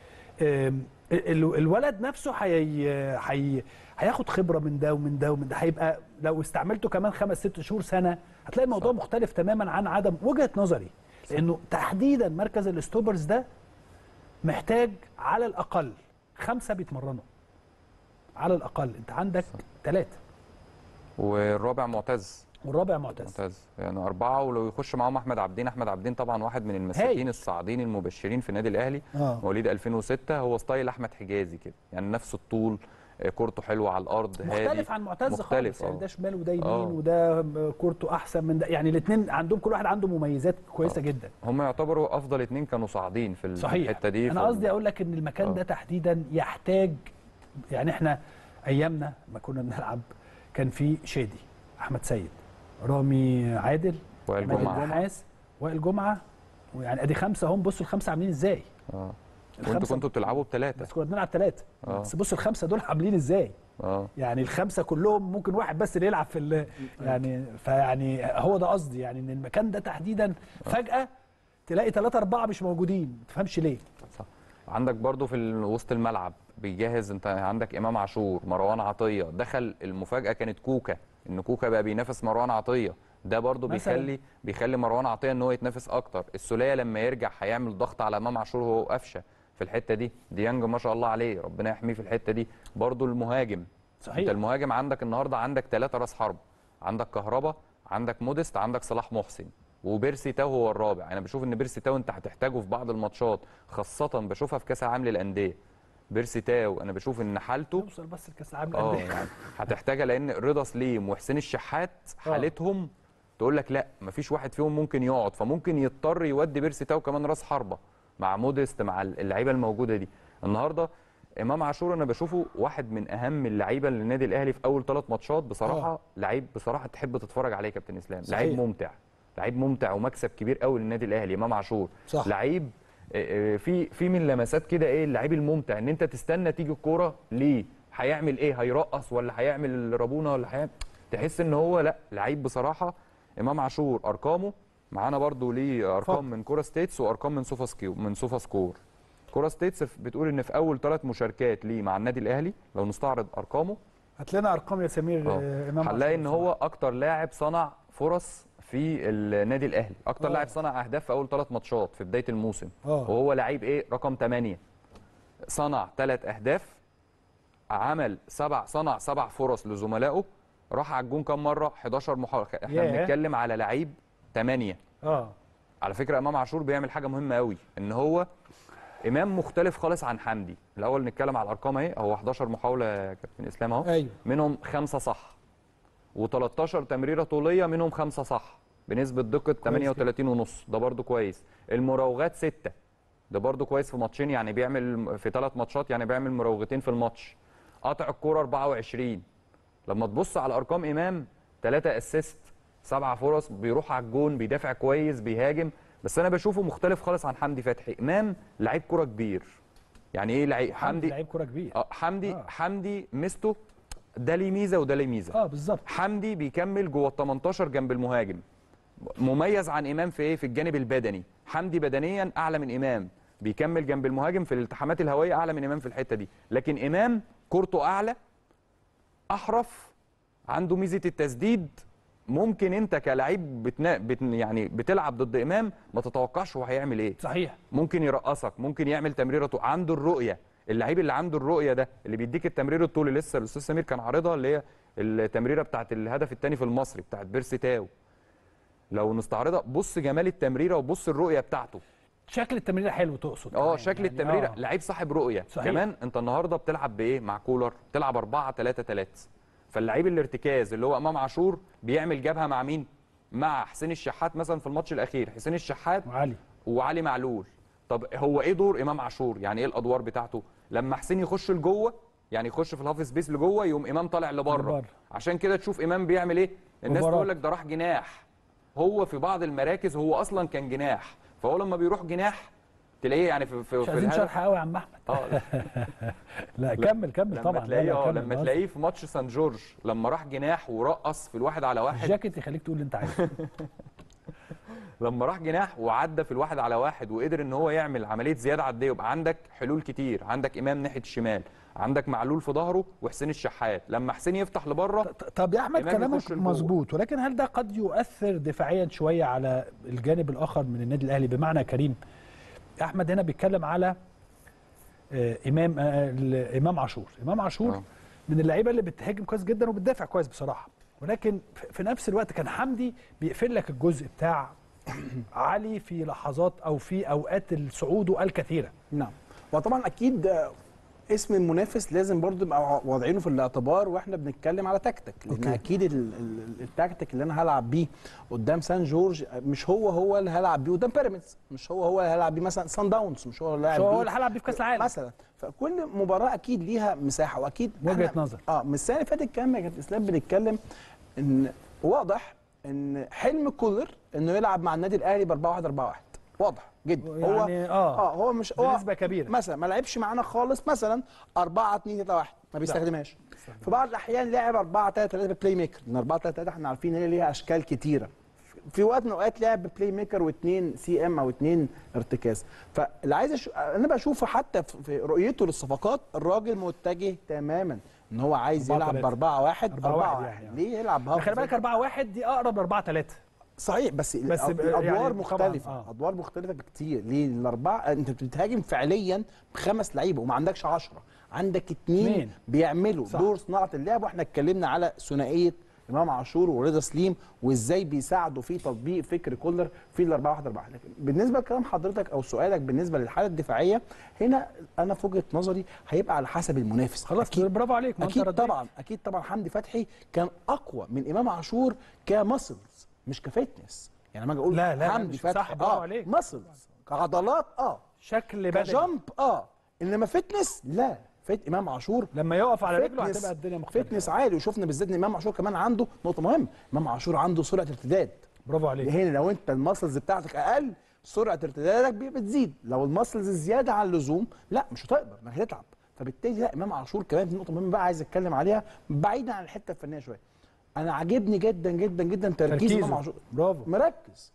آم، ال- الولد نفسه هي هي هياخد خبره من ده ومن ده ومن ده هيبقى لو استعملته كمان خمس ست شهور سنه هتلاقي الموضوع صح. مختلف تماما عن عدم وجهه نظري لانه تحديدا مركز الاستوبرز ده محتاج على الاقل خمسه بيتمرنوا على الاقل انت عندك ثلاثه والرابع معتز والرابع معتز معتز يعني أربعة ولو يخش معاهم أحمد عبدين أحمد عبدين طبعا واحد من المساكين هايل. الصاعدين المبشرين في النادي الأهلي اه مواليد 2006 هو ستايل أحمد حجازي كده يعني نفس الطول آه، كورته حلوة على الأرض هادي مختلف عن معتز مختلف، خالص يعني آه. ده شمال وده يمين آه. وده كورته احسن من ده يعني الاثنين عندهم كل واحد عنده مميزات كويسه جدا هم يعتبروا أفضل اتنين كانوا صاعدين في صحيح الحتة دي انا ف- قصدي اقول لك ان المكان آه. ده تحديدا يحتاج يعني احنا ايامنا ما كنا بنلعب كان في شادي احمد سيد رامي عادل وائل عماد جمعة النحاس وائل جمعه ويعني ادي خمسه هم بصوا الخمسه عاملين ازاي اه وانتوا الخمسة كنتوا بتلعبوا بثلاثة بس كنا بنلعب ثلاثه آه. بس بصوا الخمسه دول عاملين ازاي اه يعني الخمسه كلهم ممكن واحد بس اللي يلعب في ال- يعني فيعني هو ده قصدي يعني ان المكان ده تحديدا فجاه تلاقي ثلاثه اربعه مش موجودين ما تفهمش ليه صح عندك برضو في ال- وسط الملعب بيجهز انت عندك امام عاشور مروان عطيه دخل المفاجاه كانت كوكا ان كوكا بقى بينافس مروان عطيه ده برضو مثلاً. بيخلي بيخلي مروان عطيه ان هو يتنافس اكتر السوليه لما يرجع هيعمل ضغط على امام عاشور وهو قفشه في الحته دي ديانج ما شاء الله عليه ربنا يحميه في الحته دي برضو المهاجم صحيح. انت المهاجم عندك النهارده عندك ثلاثه راس حرب عندك كهربا عندك موديست عندك صلاح محسن وبيرسي تاو هو الرابع انا بشوف ان بيرسي تاو انت هتحتاجه في بعض الماتشات خاصه بشوفها في كاس العالم للانديه بيرسي تاو انا بشوف ان حالته نوصل بس لكاس العالم اه للأندية. يعني هتحتاجها لان رضا سليم وحسين الشحات حالتهم تقول لك لا مفيش واحد فيهم ممكن يقعد فممكن يضطر يودي بيرسي تاو كمان راس حربه مع موديست مع اللعيبه الموجوده دي النهارده امام عاشور انا بشوفه واحد من اهم اللعيبه للنادي الاهلي في اول ثلاث ماتشات بصراحه آه. لعيب بصراحه تحب تتفرج عليه يا كابتن اسلام صحيح. لعيب ممتع لعيب ممتع ومكسب كبير قوي للنادي الاهلي امام عاشور صح. لعيب آه، آه، في في من لمسات كده ايه اللعيب الممتع ان انت تستنى تيجي الكوره ليه هيعمل ايه هيرقص ولا هيعمل الرابونه ولا هيعمل تحس ان هو لا لعيب بصراحه امام عاشور ارقامه معانا برضو ليه ارقام اتفضل. من كوره ستيتس وارقام من سوفا سكيو من سوفا سكور كوره ستيتس بتقول ان في اول ثلاث مشاركات ليه مع النادي الاهلي لو نستعرض ارقامه هات لنا ارقام يا سمير اه. آه، امام هنلاقي ان عاشور هو اكتر لاعب صنع فرص في النادي الاهلي اكتر اه. لاعب صنع اهداف في اول ثلاث ماتشات في بدايه الموسم اه. وهو لعيب ايه رقم 8 صنع ثلاث اهداف عمل سبع صنع سبع فرص لزملائه راح على الجون كام مره 11 محاوله احنا ياه. بنتكلم على لعيب 8 اه على فكره امام عاشور بيعمل حاجه مهمه قوي ان هو امام مختلف خالص عن حمدي الاول نتكلم على الارقام اهي هو 11 محاوله يا كابتن اسلام اهو ايوه منهم خمسه صح و13 تمريره طوليه منهم خمسه صح بنسبه دقه 38 ونص ده برده كويس المراوغات سته ده برده كويس في ماتشين يعني بيعمل في ثلاث ماتشات يعني بيعمل مراوغتين في الماتش قطع الكوره 24 لما تبص على ارقام امام 3 اسيست سبعة فرص بيروح على الجون بيدافع كويس بيهاجم بس انا بشوفه مختلف خالص عن حمدي فتحي امام لعيب كوره كبير يعني ايه لعيب حمدي حمدي لعيب كوره كبير اه حمدي آه. حمدي ميزته ده ليه ميزه وده ليه ميزه اه بالظبط حمدي بيكمل جوه ال 18 جنب المهاجم مميز عن امام في ايه في الجانب البدني حمدي بدنيا اعلى من امام بيكمل جنب المهاجم في الالتحامات الهوائيه اعلى من امام في الحته دي لكن امام كورته اعلى احرف عنده ميزه التسديد ممكن انت كلاعب بتنا... بت... يعني بتلعب ضد امام ما تتوقعش هو هيعمل ايه صحيح ممكن يرقصك ممكن يعمل تمريره طو- عنده الرؤيه اللعيب اللي عنده الرؤيه ده اللي بيديك التمرير الطولي لسه الاستاذ سمير كان عارضها اللي هي التمريره بتاعت الهدف الثاني في المصري بتاعت بيرسي تاو لو نستعرضها بص جمال التمريره وبص الرؤيه بتاعته شكل التمريره حلو تقصد اه كمان. شكل يعني التمريره آه. لعيب صاحب رؤيه صحيح. كمان انت النهارده بتلعب بايه مع كولر بتلعب 4 3 3 فاللعيب الارتكاز اللي هو امام عاشور بيعمل جبهه مع مين مع حسين الشحات مثلا في الماتش الاخير حسين الشحات وعلي وعلي معلول طب هو ايه دور امام عاشور يعني ايه الادوار بتاعته لما حسين يخش لجوه يعني يخش في الهاف سبيس لجوه يقوم امام طالع لبره لبره. عشان كده تشوف امام بيعمل ايه الناس مباراة. تقول لك ده راح جناح هو في بعض المراكز هو اصلا كان جناح فهو لما بيروح جناح تلاقيه يعني في في, مش في عايزين الهدف- شرح قوي يا عم احمد اه لا كمل كمل لما طبعا لا، تلاقيه لا، اه كمل. لما أنا تلاقيه في ماتش سان جورج لما راح جناح ورقص في الواحد على واحد الجاكيت يخليك تقول اللي انت عايزه لما راح جناح وعدى في الواحد على واحد وقدر ان هو يعمل عمليه زياده عديه يبقى عندك حلول كتير عندك امام ناحيه الشمال عندك معلول في ظهره وحسين الشحات لما حسين يفتح لبره ط- طب يا احمد إمام كلامك يخش لجوه. مظبوط ولكن هل ده قد يؤثر دفاعيا شويه على الجانب الاخر من النادي الاهلي بمعنى يا كريم احمد هنا بيتكلم على آه، امام آه، ال- امام عاشور امام عاشور آه. من اللعيبه اللي بتهاجم كويس جدا وبتدافع كويس بصراحه ولكن في- في نفس الوقت كان حمدي بيقفل لك الجزء بتاع علي في لحظات او في اوقات صعوده الكثيره نعم وطبعا اكيد آه، اسم المنافس لازم برضو نبقى واضعينه في الاعتبار واحنا بنتكلم على تكتيك لان أوكي. اكيد ال- ال- التكتيك اللي انا هلعب بيه قدام سان جورج مش هو هو اللي هلعب بيه قدام بيراميدز مش هو هو اللي هلعب بيه مثلا سان داونز مش هو اللي مش هلعب هو بيه اللي هيلعب بيه في كاس العالم مثلا فكل مباراه اكيد ليها مساحه واكيد وجهة إحنا- نظر. اه من السنه اللي فاتت كان كانت اسلام بنتكلم ان واضح ان حلم كولر انه يلعب مع النادي الاهلي ب 4 1 4 1 واضح جدا هو يعني آه. اه هو مش هو بنسبة كبيرة. مثلا ما لعبش معانا خالص مثلا 4 2 3 1 ما بيستخدمهاش في بعض الاحيان لعب 4 3 3 بلاي ميكر لان 4 3 3 احنا عارفين ان هي ليها اشكال كتيره في وقت من الاوقات لعب بلاي ميكر واثنين سي ام او اثنين ارتكاز فاللي عايز أش... انا بشوفه حتى في- في رؤيته للصفقات الراجل متجه تماما ان هو عايز أربعة يلعب ب تلاتة. 4 1 أربعة 4 واحد 1 يعني. ليه يلعب بهاف خلي بالك 4 1 دي اقرب ل 4 3 صحيح بس, بس بس ب- الادوار يعني طبعاً، مختلفه آه. ادوار مختلفه بكتير ليه الاربعه انت بتهاجم فعليا بخمس لعيبه وما عندكش 10 عندك اتنين. اثنين بيعملوا صح. دور صناعه اللعب واحنا اتكلمنا على ثنائيه امام عاشور ورضا سليم وازاي بيساعدوا في تطبيق فكر كولر في ال 4 1 4 لكن بالنسبه لكلام حضرتك او سؤالك بالنسبه للحاله الدفاعيه هنا انا في وجهه نظري هيبقى على حسب المنافس خلاص برافو عليك ما أنت اكيد رديت. طبعا اكيد طبعا حمدي فتحي كان اقوى من امام عاشور كمسلز مش كفتنس يعني لما اجي اقول لا، لا، لا، حمدي مش فتحي صح، برافو اه عليك. مسلز كعضلات اه شكل بدني كجامب اه انما فتنس لا فت امام عاشور لما يقف على رجله فتنس- هتبقى الدنيا مختلفه فتنس عالي وشفنا بالذات ان امام عاشور كمان عنده نقطه مهمه امام عاشور عنده سرعه ارتداد برافو عليك هنا لو انت المسلز بتاعتك اقل سرعه ارتدادك بي- بتزيد لو المسلز زياده عن اللزوم لا مش هتقدر انك هتتعب فبالتالي لا امام عاشور كمان في نقطه مهمه بقى عايز اتكلم عليها بعيدا عن الحته الفنيه شويه انا عاجبني جدا جدا جدا تركيز تركيزه. امام عاشور برافو مركز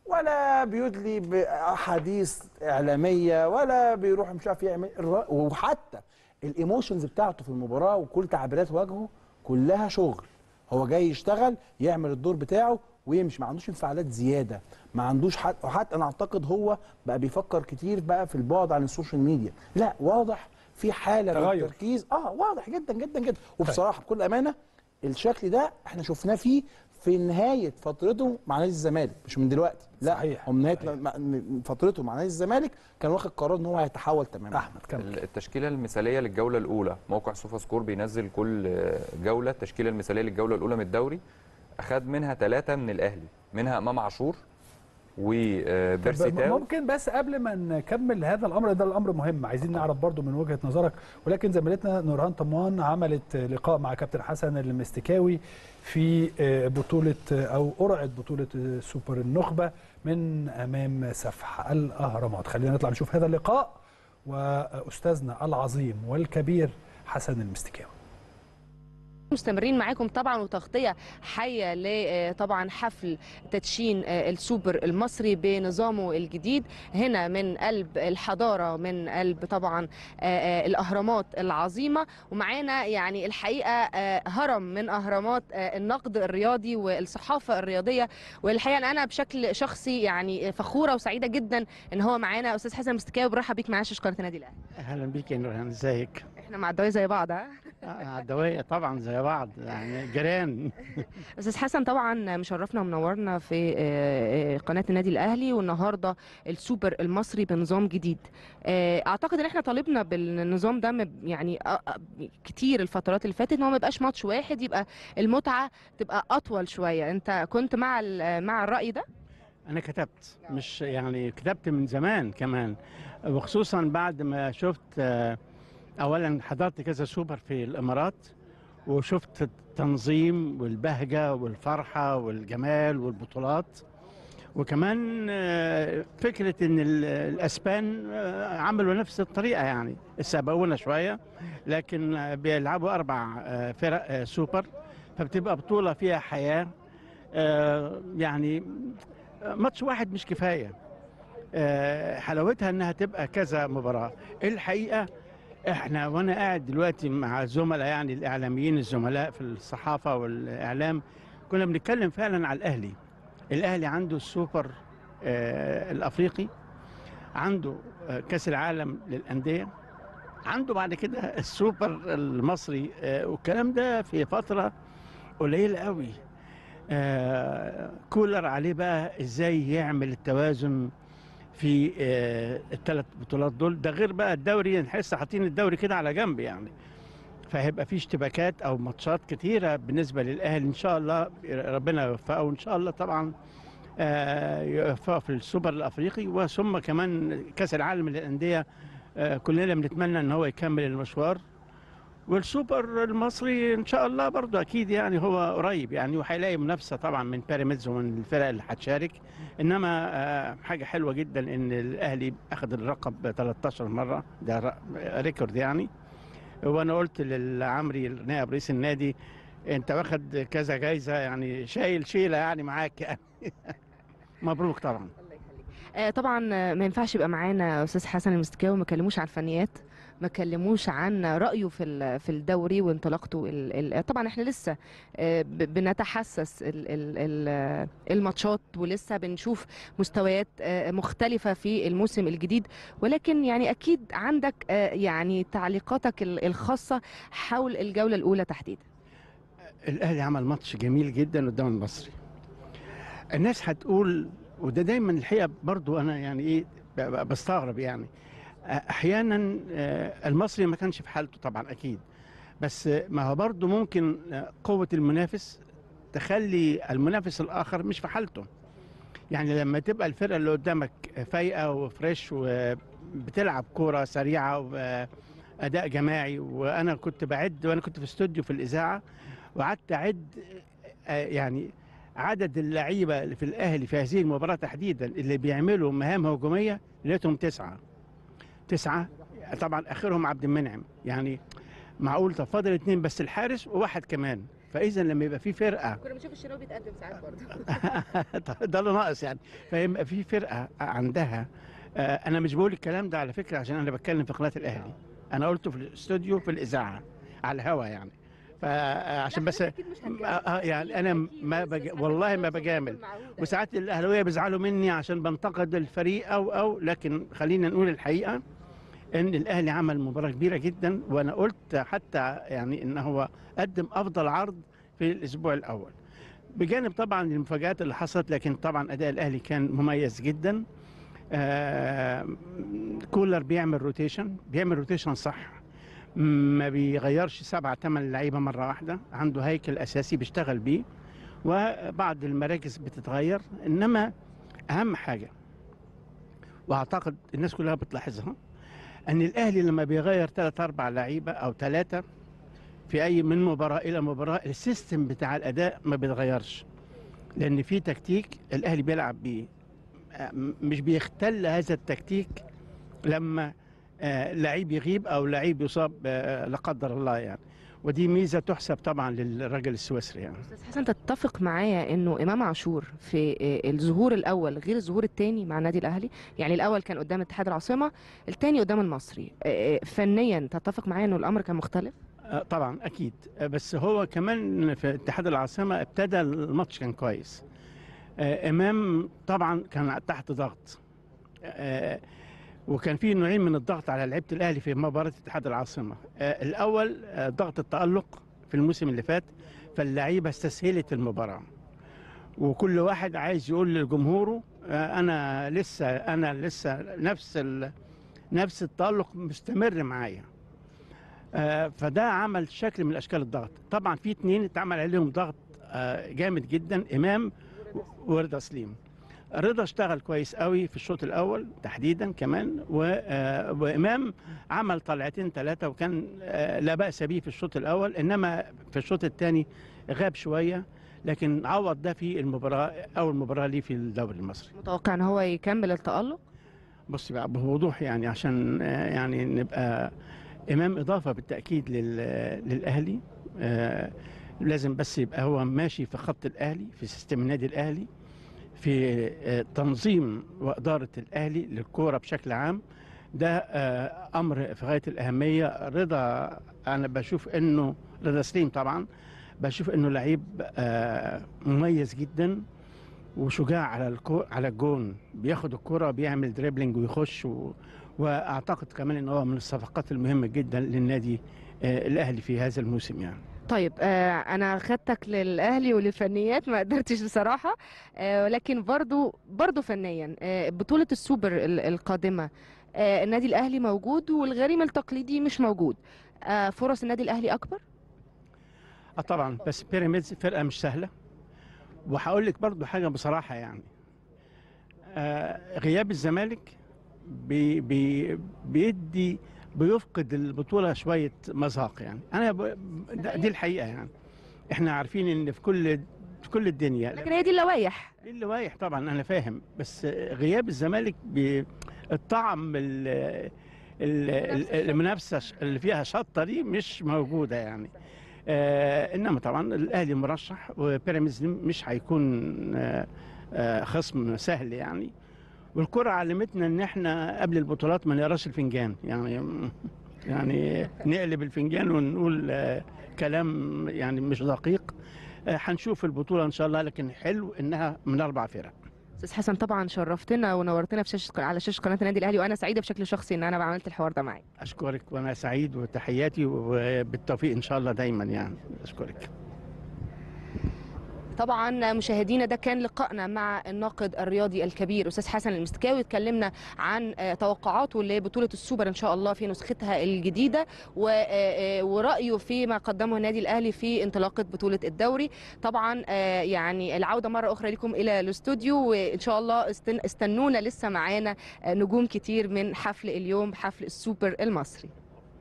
ولا بيدلي باحاديث اعلاميه ولا بيروح مش عارف يعمل الر- وحتى الايموشنز بتاعته في المباراه وكل تعبيرات وجهه كلها شغل هو جاي يشتغل يعمل الدور بتاعه ويمشي ما عندوش انفعالات زياده ما عندوش حتى وحتى انا اعتقد هو بقى بيفكر كتير بقى في البعد عن السوشيال ميديا لا واضح في حاله من تغير. التركيز اه واضح جدا جدا جدا وبصراحه بكل امانه الشكل ده احنا شفناه فيه في نهايه فترته مع نادي الزمالك مش من دلوقتي لا صحيح. هو من نهايه صحيح. م- م- فترته مع نادي الزمالك كان واخد قرار ان هو هيتحول تماما احمد كمل التشكيله المثاليه للجوله الاولى موقع سوفا سكور بينزل كل جوله التشكيله المثاليه للجوله الاولى من الدوري اخذ منها ثلاثه من الاهلي منها امام عاشور وبيرسي طب تاو ممكن بس قبل ما نكمل هذا الامر ده الامر مهم عايزين نعرف برضو من وجهه نظرك ولكن زميلتنا نورهان طمان عملت لقاء مع كابتن حسن المستكاوي في بطوله او قرعه بطوله سوبر النخبه من امام سفح الاهرامات خلينا نطلع نشوف هذا اللقاء واستاذنا العظيم والكبير حسن المستكاوي مستمرين معاكم طبعا وتغطيه حيه ل طبعا حفل تدشين السوبر المصري بنظامه الجديد هنا من قلب الحضاره من قلب طبعا الاهرامات العظيمه ومعانا يعني الحقيقه هرم من اهرامات النقد الرياضي والصحافه الرياضيه والحقيقه انا بشكل شخصي يعني فخوره وسعيده جدا ان هو معانا استاذ حسن مستكاوي برحب بيك معانا شاشه قناه النادي الاهلي اهلا بيك يا نورهان ازيك احنا مع الدواء زي بعض ها عدوية طبعا زي بعض يعني جيران استاذ حسن طبعا مشرفنا ومنورنا في قناه النادي الاهلي والنهارده السوبر المصري بنظام جديد اعتقد ان احنا طالبنا بالنظام ده يعني كتير الفترات اللي فاتت ان هو ما يبقاش ماتش واحد يبقى المتعه تبقى اطول شويه انت كنت مع مع الراي ده انا كتبت مش يعني كتبت من زمان كمان وخصوصا بعد ما شفت اولا حضرت كذا سوبر في الامارات وشفت التنظيم والبهجه والفرحه والجمال والبطولات وكمان فكره ان الاسبان عملوا نفس الطريقه يعني سبقونا شويه لكن بيلعبوا اربع فرق سوبر فبتبقى بطوله فيها حياه يعني ماتش واحد مش كفايه حلاوتها انها تبقى كذا مباراه الحقيقه احنا وانا قاعد دلوقتي مع الزملاء يعني الاعلاميين الزملاء في الصحافه والاعلام كنا بنتكلم فعلا على الاهلي الاهلي عنده السوبر آه الافريقي عنده آه كاس العالم للانديه عنده بعد كده السوبر المصري آه والكلام ده في فتره قليله قوي آه كولر عليه بقى ازاي يعمل التوازن في الثلاث بطولات دول ده غير بقى الدوري نحس حاطين الدوري كده على جنب يعني فهيبقى في اشتباكات او ماتشات كتيره بالنسبه للاهلي ان شاء الله ربنا يوفقه وان شاء الله طبعا يوفقه في السوبر الافريقي وثم كمان كاس العالم للانديه كلنا بنتمنى ان هو يكمل المشوار والسوبر المصري ان شاء الله برضه اكيد يعني هو قريب يعني وهيلاقي منافسه طبعا من بيراميدز ومن الفرق اللي هتشارك انما حاجه حلوه جدا ان الاهلي اخذ اللقب 13 مره ده ريكورد يعني وانا قلت للعمري نائب رئيس النادي انت واخد كذا جايزه يعني شايل شيله يعني معاك يعني مبروك طبعا طبعا ما ينفعش يبقى معانا استاذ حسن المستكاوي ما كلموش عن فنيات ما كلموش عن رايه في في الدوري وانطلاقته طبعا احنا لسه بنتحسس الماتشات ولسه بنشوف مستويات مختلفه في الموسم الجديد ولكن يعني اكيد عندك يعني تعليقاتك الخاصه حول الجوله الاولى تحديدا الاهلي عمل ماتش جميل جدا قدام المصري الناس هتقول وده دايما الحقيقه برضو انا يعني ايه بستغرب يعني احيانا المصري ما كانش في حالته طبعا اكيد بس ما هو برضه ممكن قوه المنافس تخلي المنافس الاخر مش في حالته يعني لما تبقى الفرقه اللي قدامك فايقه وفريش وبتلعب كوره سريعه واداء جماعي وانا كنت بعد وانا كنت في استوديو في الاذاعه وقعدت اعد يعني عدد اللعيبه اللي في الاهلي في هذه المباراه تحديدا اللي بيعملوا مهام هجوميه لقيتهم تسعه تسعة طبعا اخرهم عبد المنعم يعني معقول طب فاضل اثنين بس الحارس وواحد كمان فاذا لما يبقى في فرقه كنا بنشوف الشناوي بيتقدم ساعات برضه ده اللي ناقص يعني فيبقى في فرقه عندها آه انا مش بقول الكلام ده على فكره عشان انا بتكلم في قناه الاهلي انا قلته في الاستوديو في الاذاعه على الهوا يعني فعشان بس آه يعني انا ما بج... والله ما بجامل وساعات الاهلاويه بيزعلوا مني عشان بنتقد الفريق او او لكن خلينا نقول الحقيقه ان الاهلي عمل مباراه كبيره جدا وانا قلت حتى يعني ان هو قدم افضل عرض في الاسبوع الاول بجانب طبعا المفاجات اللي حصلت لكن طبعا اداء الاهلي كان مميز جدا آه كولر بيعمل روتيشن بيعمل روتيشن صح ما بيغيرش سبعة ثمان لعيبة مرة واحدة عنده هيكل أساسي بيشتغل بيه وبعض المراكز بتتغير إنما أهم حاجة وأعتقد الناس كلها بتلاحظها أن الأهلي لما بيغير ثلاث أربع لعيبة أو ثلاثة في أي من مباراة إلى مباراة السيستم بتاع الأداء ما بيتغيرش لأن في تكتيك الأهلي بيلعب بيه آه، م- مش بيختل هذا التكتيك لما آه، لعيب يغيب او لعيب يصاب آه، لا قدر الله يعني ودي ميزه تحسب طبعا للراجل السويسري يعني استاذ حسن تتفق معايا انه امام عاشور في آه، الظهور الاول غير الظهور الثاني مع النادي الاهلي يعني الاول كان قدام اتحاد العاصمه الثاني قدام المصري آه، آه، فنيا تتفق معايا انه الامر كان مختلف آه، طبعا اكيد آه، بس هو كمان في اتحاد العاصمه ابتدى الماتش كان كويس آه، امام طبعا كان تحت ضغط آه، وكان في نوعين من الضغط على لعيبه الاهلي في مباراه اتحاد العاصمه آه، الاول آه، ضغط التالق في الموسم اللي فات فاللعيبه استسهلت المباراه وكل واحد عايز يقول لجمهوره آه، انا لسه انا لسه نفس ال- نفس التالق مستمر معايا آه، فده عمل شكل من اشكال الضغط طبعا في اتنين اتعمل عليهم ضغط آه، جامد جدا امام و- ورضا سليم رضا اشتغل كويس قوي في الشوط الاول تحديدا كمان و- آه، وامام عمل طلعتين ثلاثه وكان آه، لا باس به في الشوط الاول انما في الشوط الثاني غاب شويه لكن عوض ده في المباراه اول مباراه ليه في الدوري المصري متوقع ان هو يكمل التالق بص بقى بوضوح يعني عشان آه، يعني نبقى امام اضافه بالتاكيد لل- للاهلي آه، لازم بس يبقى هو ماشي في خط الاهلي في سيستم النادي الاهلي في آه، تنظيم واداره الاهلي للكوره بشكل عام ده آه، امر في غايه الاهميه رضا انا بشوف انه رضا سليم طبعا بشوف انه لعيب آه، مميز جدا وشجاع على الكو... على الجون بياخد الكرة بيعمل دريبلينج ويخش و... واعتقد كمان ان هو من الصفقات المهمة جدا للنادي آه، الاهلي في هذا الموسم يعني طيب آه انا خدتك للاهلي وللفنيات ما قدرتش بصراحه آه ولكن برضو برضو فنيا آه بطوله السوبر ال- القادمه آه النادي الاهلي موجود والغريم التقليدي مش موجود آه فرص النادي الاهلي اكبر اه طبعا بس بيراميدز فرقة مش سهلة وهقول لك برضو حاجة بصراحة يعني آه غياب الزمالك بي بي بيدي بيفقد البطولة شوية مذاق يعني أنا ب... ده- دي الحقيقة يعني احنا عارفين ان في كل في كل الدنيا لكن هي دي اللوائح دي اللوائح طبعا انا فاهم بس غياب الزمالك بي- الطعم ال- ال- ال- المنافسه ش- اللي فيها شطه دي مش موجوده يعني آه انما طبعا الاهلي مرشح وبيراميدز مش هيكون آه آه خصم سهل يعني والكره علمتنا ان احنا قبل البطولات ما نقراش الفنجان يعني يعني نقلب الفنجان ونقول آه كلام يعني مش دقيق آه، هنشوف البطوله ان شاء الله لكن حلو انها من اربع فرق استاذ حسن طبعا شرفتنا ونورتنا في شاشه على شاشه قناه النادي الاهلي وانا سعيده بشكل شخصي ان انا عملت الحوار ده معاك اشكرك وانا سعيد وتحياتي وبالتوفيق ان شاء الله دايما يعني اشكرك طبعا مشاهدينا ده كان لقائنا مع الناقد الرياضي الكبير استاذ حسن المستكاوي اتكلمنا عن آه، توقعاته لبطوله السوبر ان شاء الله في نسختها الجديده و- آه، آه، ورايه فيما قدمه النادي الاهلي في انطلاقه بطوله الدوري طبعا آه، يعني العوده مره اخرى لكم الى الاستوديو وان شاء الله استن- استنونا لسه معانا آه، نجوم كتير من حفل اليوم حفل السوبر المصري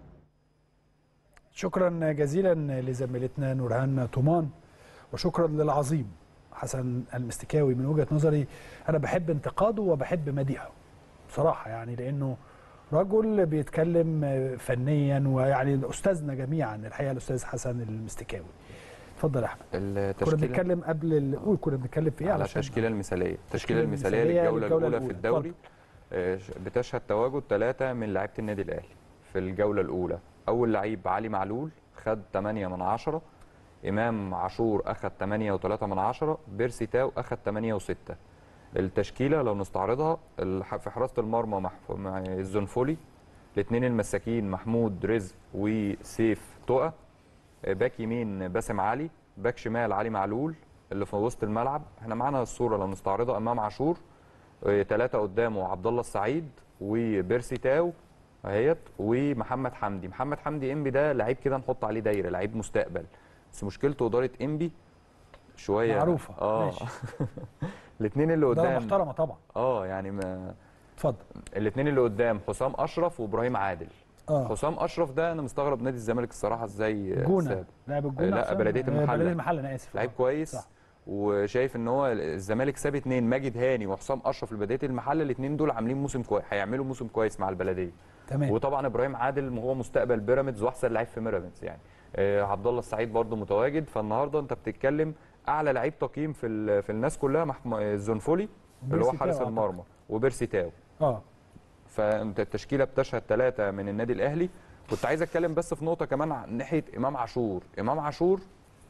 شكرا جزيلا لزميلتنا نورهان طومان وشكرا للعظيم حسن المستكاوي من وجهه نظري انا بحب انتقاده وبحب مديحه بصراحه يعني لانه رجل بيتكلم فنيا ويعني استاذنا جميعا الحقيقه الاستاذ حسن المستكاوي اتفضل يا احمد كنا التشكيله بنتكلم قبل ال- قول كنا بنتكلم في ايه على علشان- التشكيله المثاليه التشكيله التشكيلة المثاليه المثالية للجوله للجولة الاولى في الأولى. الدوري آه، ش- بتشهد تواجد ثلاثه من لعيبه النادي الاهلي في الجوله الاولى اول لعيب علي معلول خد 8 من 10 امام عاشور اخد 8 و3 من 10 بيرسي تاو اخد 8 و6 التشكيله لو نستعرضها الح- في حراسه المرمى محف- مع الزنفولي الاثنين المساكين محمود رزق وسيف تقى باك يمين باسم علي باك شمال علي معلول اللي في وسط الملعب احنا معانا الصوره لو نستعرضها امام عاشور ثلاثه قدامه عبد الله السعيد وبيرسي تاو اهيت ومحمد حمدي محمد حمدي انبي ده لعيب كده نحط عليه دايره لعيب مستقبل بس مشكلته اداره انبي شويه معروفة. اه ماشي. الاثنين اللي ده قدام محترمه طبعا اه يعني ما اتفضل الاثنين اللي قدام حسام اشرف وابراهيم عادل اه حسام اشرف ده انا مستغرب نادي الزمالك الصراحه ازاي جونه ساب. لاعب الجونه لا، حسام؟ بلدية آه، المحلة. بلديه المحله انا اسف لعيب آه. كويس صح. وشايف ان هو الزمالك ساب اتنين ماجد هاني وحسام اشرف البدايه المحل الاثنين دول عاملين موسم كويس هيعملوا موسم كويس مع البلديه تمام وطبعا ابراهيم عادل هو مستقبل بيراميدز واحسن لعيب في بيراميدز يعني آه عبد الله السعيد برده متواجد فالنهارده انت بتتكلم اعلى لعيب تقييم في ال- في الناس كلها محم- الزنفولي اللي هو بيرسي حارس تاو المرمى وبيرسي تاو اه فانت التشكيله بتشهد ثلاثه من النادي الاهلي كنت عايز اتكلم بس في نقطه كمان عن ناحيه امام عاشور امام عاشور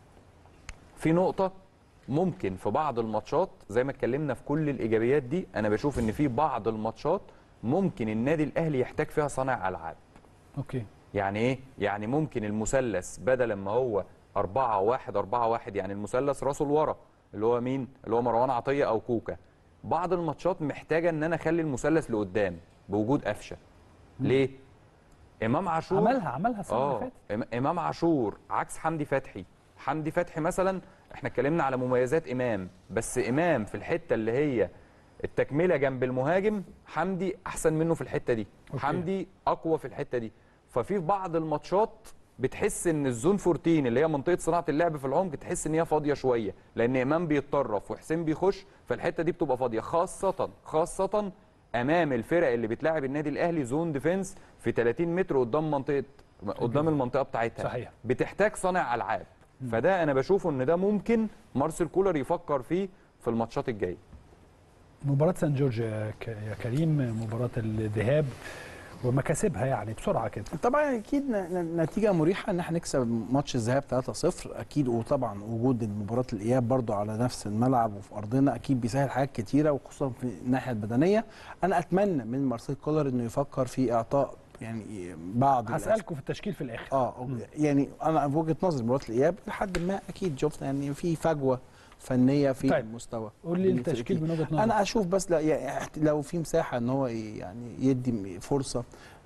في نقطه ممكن في بعض الماتشات زي ما اتكلمنا في كل الايجابيات دي انا بشوف ان في بعض الماتشات ممكن النادي الاهلي يحتاج فيها صانع العاب اوكي يعني ايه يعني ممكن المثلث بدل ما هو 4 1 4 1 يعني المثلث راسه لورا اللي هو مين اللي هو مروان عطيه او كوكا بعض الماتشات محتاجه ان انا اخلي المثلث لقدام بوجود قفشه ليه امام عاشور عملها عملها السنه اللي اه فاتت إم- امام عاشور عكس حمدي فتحي حمدي فتحي مثلا احنا اتكلمنا على مميزات امام بس امام في الحته اللي هي التكمله جنب المهاجم حمدي احسن منه في الحته دي أوكي. حمدي اقوى في الحته دي ففي بعض الماتشات بتحس ان الزون 14 اللي هي منطقه صناعه اللعب في العمق تحس ان هي فاضيه شويه لان امام بيتطرف وحسين بيخش فالحته دي بتبقى فاضيه خاصه خاصه امام الفرق اللي بتلاعب النادي الاهلي زون ديفense في 30 متر قدام منطقه قدام المنطقه بتاعتها صحيح. بتحتاج صانع العاب فده انا بشوفه ان ده ممكن مارسيل كولر يفكر فيه في الماتشات الجايه مباراة سان جورج يا ك- يا كريم مباراة الذهاب ومكاسبها يعني بسرعة كده طبعا اكيد ن- ن- نتيجه مريحه ان احنا نكسب ماتش الذهاب 3-0 اكيد وطبعا وجود مباراه الاياب برضو على نفس الملعب وفي ارضنا اكيد بيسهل حاجات كتيره وخصوصا في الناحيه البدنيه انا اتمنى من مارسيل كولر انه يفكر في اعطاء يعني بعض الأس- هسألكم في التشكيل في الآخر اه يعني انا في وجهه نظري مباراه الاياب لحد ما اكيد شفنا يعني في فجوه فنيه في طيب. المستوى قول لي بين التشكيل الفرقتين. من وجهة نظرك انا اشوف بس لا يعني احت- لو في مساحه ان هو ي- يعني يدي فرصه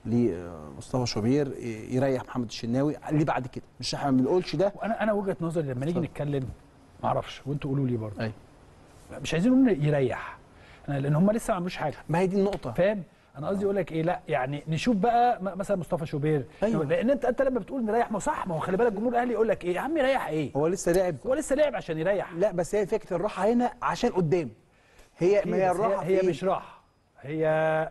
لمصطفى شوبير ي- يريح محمد الشناوي اللي بعد كده مش احنا ما بنقولش ده وانا انا وجهة نظري لما نيجي اتفضل. نتكلم ما اعرفش وانتوا قولوا لي برضه أيوة. مش عايزين نقول يريح أنا- لان هم لسه ما عملوش حاجه ما هي دي النقطه فاهم انا قصدي اقول لك ايه لا يعني نشوف بقى م- مثلا مصطفى شوبير أيوة. لان انت انت لما بتقول نريح ما هو صح ما هو خلي بالك الجمهور الاهلي يقول لك ايه يا عم يريح ايه هو لسه لعب هو لسه لعب عشان يريح لا بس هي فكره الراحه هنا عشان قدام هي ما هي بس الراحه هي, هي في مش راحه هي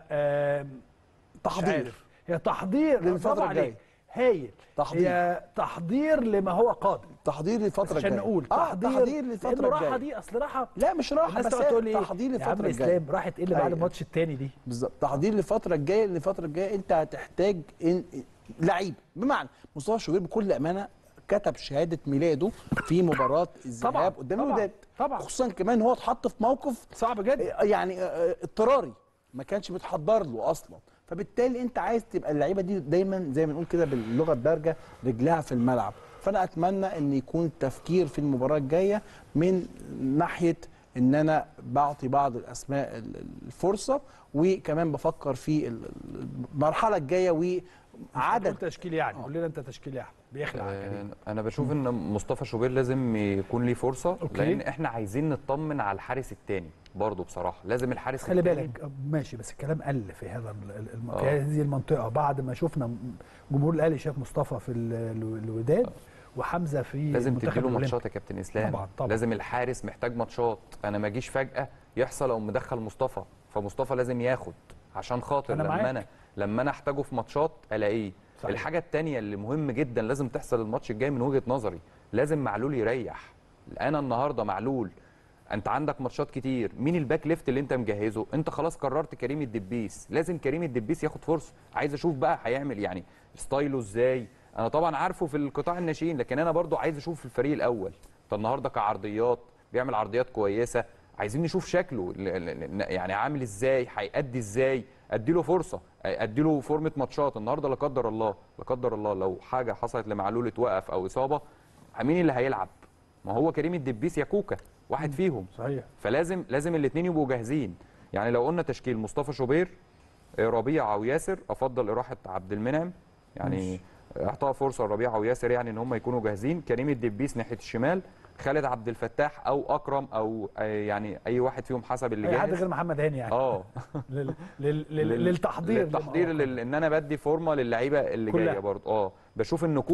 آه مش تحضير عارف. هي تحضير للفترة برافو عليك. الجاية. هايل تحضير. هي تحضير لما هو قادم تحضير بس للفتره عشان الجايه نقول آه تحضير تحضير للفتره لأنه راحه الجايه دي اصل راحه لا مش راحه الناس بس تقعد هي تقول لي تحضير يا عم للفتره الجايه اسلام راحت ايه اللي بعد أيوة. الماتش التاني دي بالظبط تحضير للفتره الجايه للفتره الجايه انت هتحتاج إن لعيب بمعنى مصطفى شوبير بكل امانه كتب شهاده ميلاده في مباراه طبعا الذهاب قدام طبعا الوداد طبعا خصوصا كمان هو اتحط في موقف صعب جدا يعني آه، اضطراري ما كانش متحضر له اصلا فبالتالي انت عايز تبقى اللعيبه دي دايما زي ما نقول كده باللغه الدارجه رجلها في الملعب فانا اتمنى ان يكون تفكير في المباراه الجايه من ناحيه ان انا بعطي بعض الاسماء ال- ال- الفرصه وكمان بفكر في ال- ال- المرحله الجايه عدد وعدد تشكيل يعني قول لنا انت تشكيل يعني بيخلع يا كريم آه، انا بشوف ان مصطفى شوبير لازم يكون ليه فرصه أوكي. لان احنا عايزين نطمن على الحارس الثاني برضه بصراحه لازم الحارس خلي التاني- بالك ماشي بس الكلام قل في هذا ال- ال- الم... آه. في هذه المنطقه بعد ما شفنا م- جمهور الاهلي شاف مصطفى في ال- ال- الوداد وحمزه في لازم المنتخب تديله الأولمبي. ماتشات يا كابتن اسلام طبعاً، طبعاً. لازم الحارس محتاج ماتشات انا ما اجيش فجاه يحصل او مدخل مصطفى فمصطفى لازم ياخد عشان خاطر أنا لما معاك. انا لما انا احتاجه في ماتشات الاقيه صحيح. الحاجه الثانيه اللي مهم جدا لازم تحصل الماتش الجاي من وجهه نظري لازم معلول يريح انا النهارده معلول انت عندك ماتشات كتير مين الباك ليفت اللي انت مجهزه انت خلاص قررت كريم الدبيس لازم كريم الدبيس ياخد فرصه عايز اشوف بقى هيعمل يعني ستايله ازاي انا طبعا عارفه في القطاع الناشئين لكن انا برضو عايز اشوف في الفريق الاول طب النهارده كعرضيات بيعمل عرضيات كويسه عايزين نشوف شكله ل- ل- ل- يعني عامل ازاي هيأدي ازاي اديله فرصه اديله فورمه ماتشات النهارده لا قدر الله لا قدر الله لو حاجه حصلت لمعلول اتوقف او اصابه مين اللي هيلعب ما هو كريم الدبيس يا كوكا واحد فيهم صحيح فلازم لازم الاثنين يبقوا جاهزين يعني لو قلنا تشكيل مصطفى شوبير آه، ربيع او ياسر افضل اراحه عبد المنعم يعني اعطاء فرصه لربيع او ياسر يعني ان هم يكونوا جاهزين كريم الدبيس ناحيه الشمال خالد عبد الفتاح او اكرم او آه، يعني اي واحد فيهم حسب اللي اي حد جاهز غير محمد هاني يعني اه لل... لل... لل... للتحضير للتحضير لما- لل... ان انا بدي فورمه للعيبه اللي كلها. جايه برضه اه بشوف ان كوكا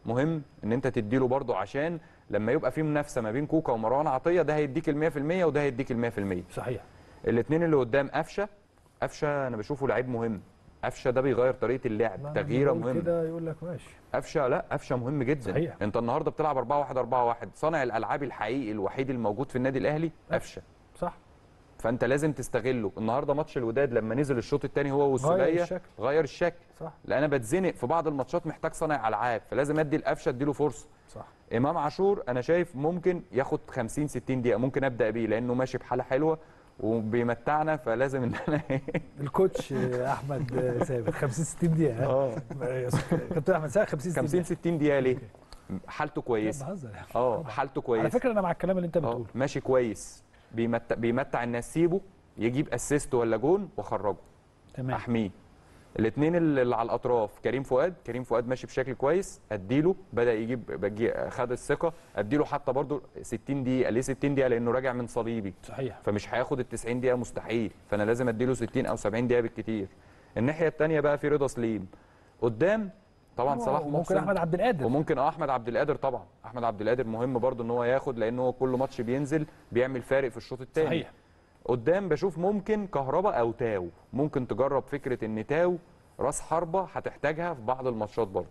مهم ان انت تديله برضه عشان لما يبقى في منافسه ما بين كوكا ومروان عطيه ده هيديك ال 100% وده هيديك ال 100% صحيح الاثنين اللي قدام قفشه قفشه انا بشوفه لعيب مهم قفشه ده بيغير طريقه اللعب تغييره بقول مهم كده يقول لك ماشي قفشه لا قفشه مهم جدا صحيح. انت النهارده بتلعب 4 1 4 1 صانع الالعاب الحقيقي الوحيد الموجود في النادي الاهلي قفشه صح فانت لازم تستغله النهارده ماتش الوداد لما نزل الشوط الثاني هو والسوليه الشكل. غير الشكل صح لان انا بتزنق في بعض الماتشات محتاج صانع العاب فلازم ادي القفشه اديله فرصه صح امام عاشور انا شايف ممكن ياخد 50 60 دقيقه ممكن ابدا بيه لانه ماشي بحاله حلوه وبيمتعنا فلازم ان انا الكوتش آه، احمد آه، ثابت 50 60 دقيقه اه كابتن احمد ثابت 50 60 50 دقيقه 60 دقيقه ليه حالته كويسه بهزر يعني. اه حالته كويسه على فكره انا مع الكلام اللي انت اه بتقوله ماشي كويس بيمتع بيمتع الناس سيبه يجيب اسيست ولا جون واخرجه تمام احميه الاثنين اللي على الاطراف كريم فؤاد كريم فؤاد ماشي بشكل كويس اديله بدا يجيب بجي خد الثقه اديله حتى برضو 60 دقيقه ليه 60 دقيقه لانه راجع من صليبي صحيح فمش هياخد ال 90 دقيقه مستحيل فانا لازم اديله 60 او 70 دقيقه بالكتير الناحيه الثانيه بقى في رضا سليم قدام طبعا صلاح ممكن محسن احمد عبد القادر وممكن اه احمد عبد القادر طبعا احمد عبد القادر مهم برضو ان هو ياخد لان هو كل ماتش بينزل بيعمل فارق في الشوط الثاني صحيح قدام بشوف ممكن كهربا او تاو ممكن تجرب فكره ان تاو راس حربه هتحتاجها في بعض الماتشات برضو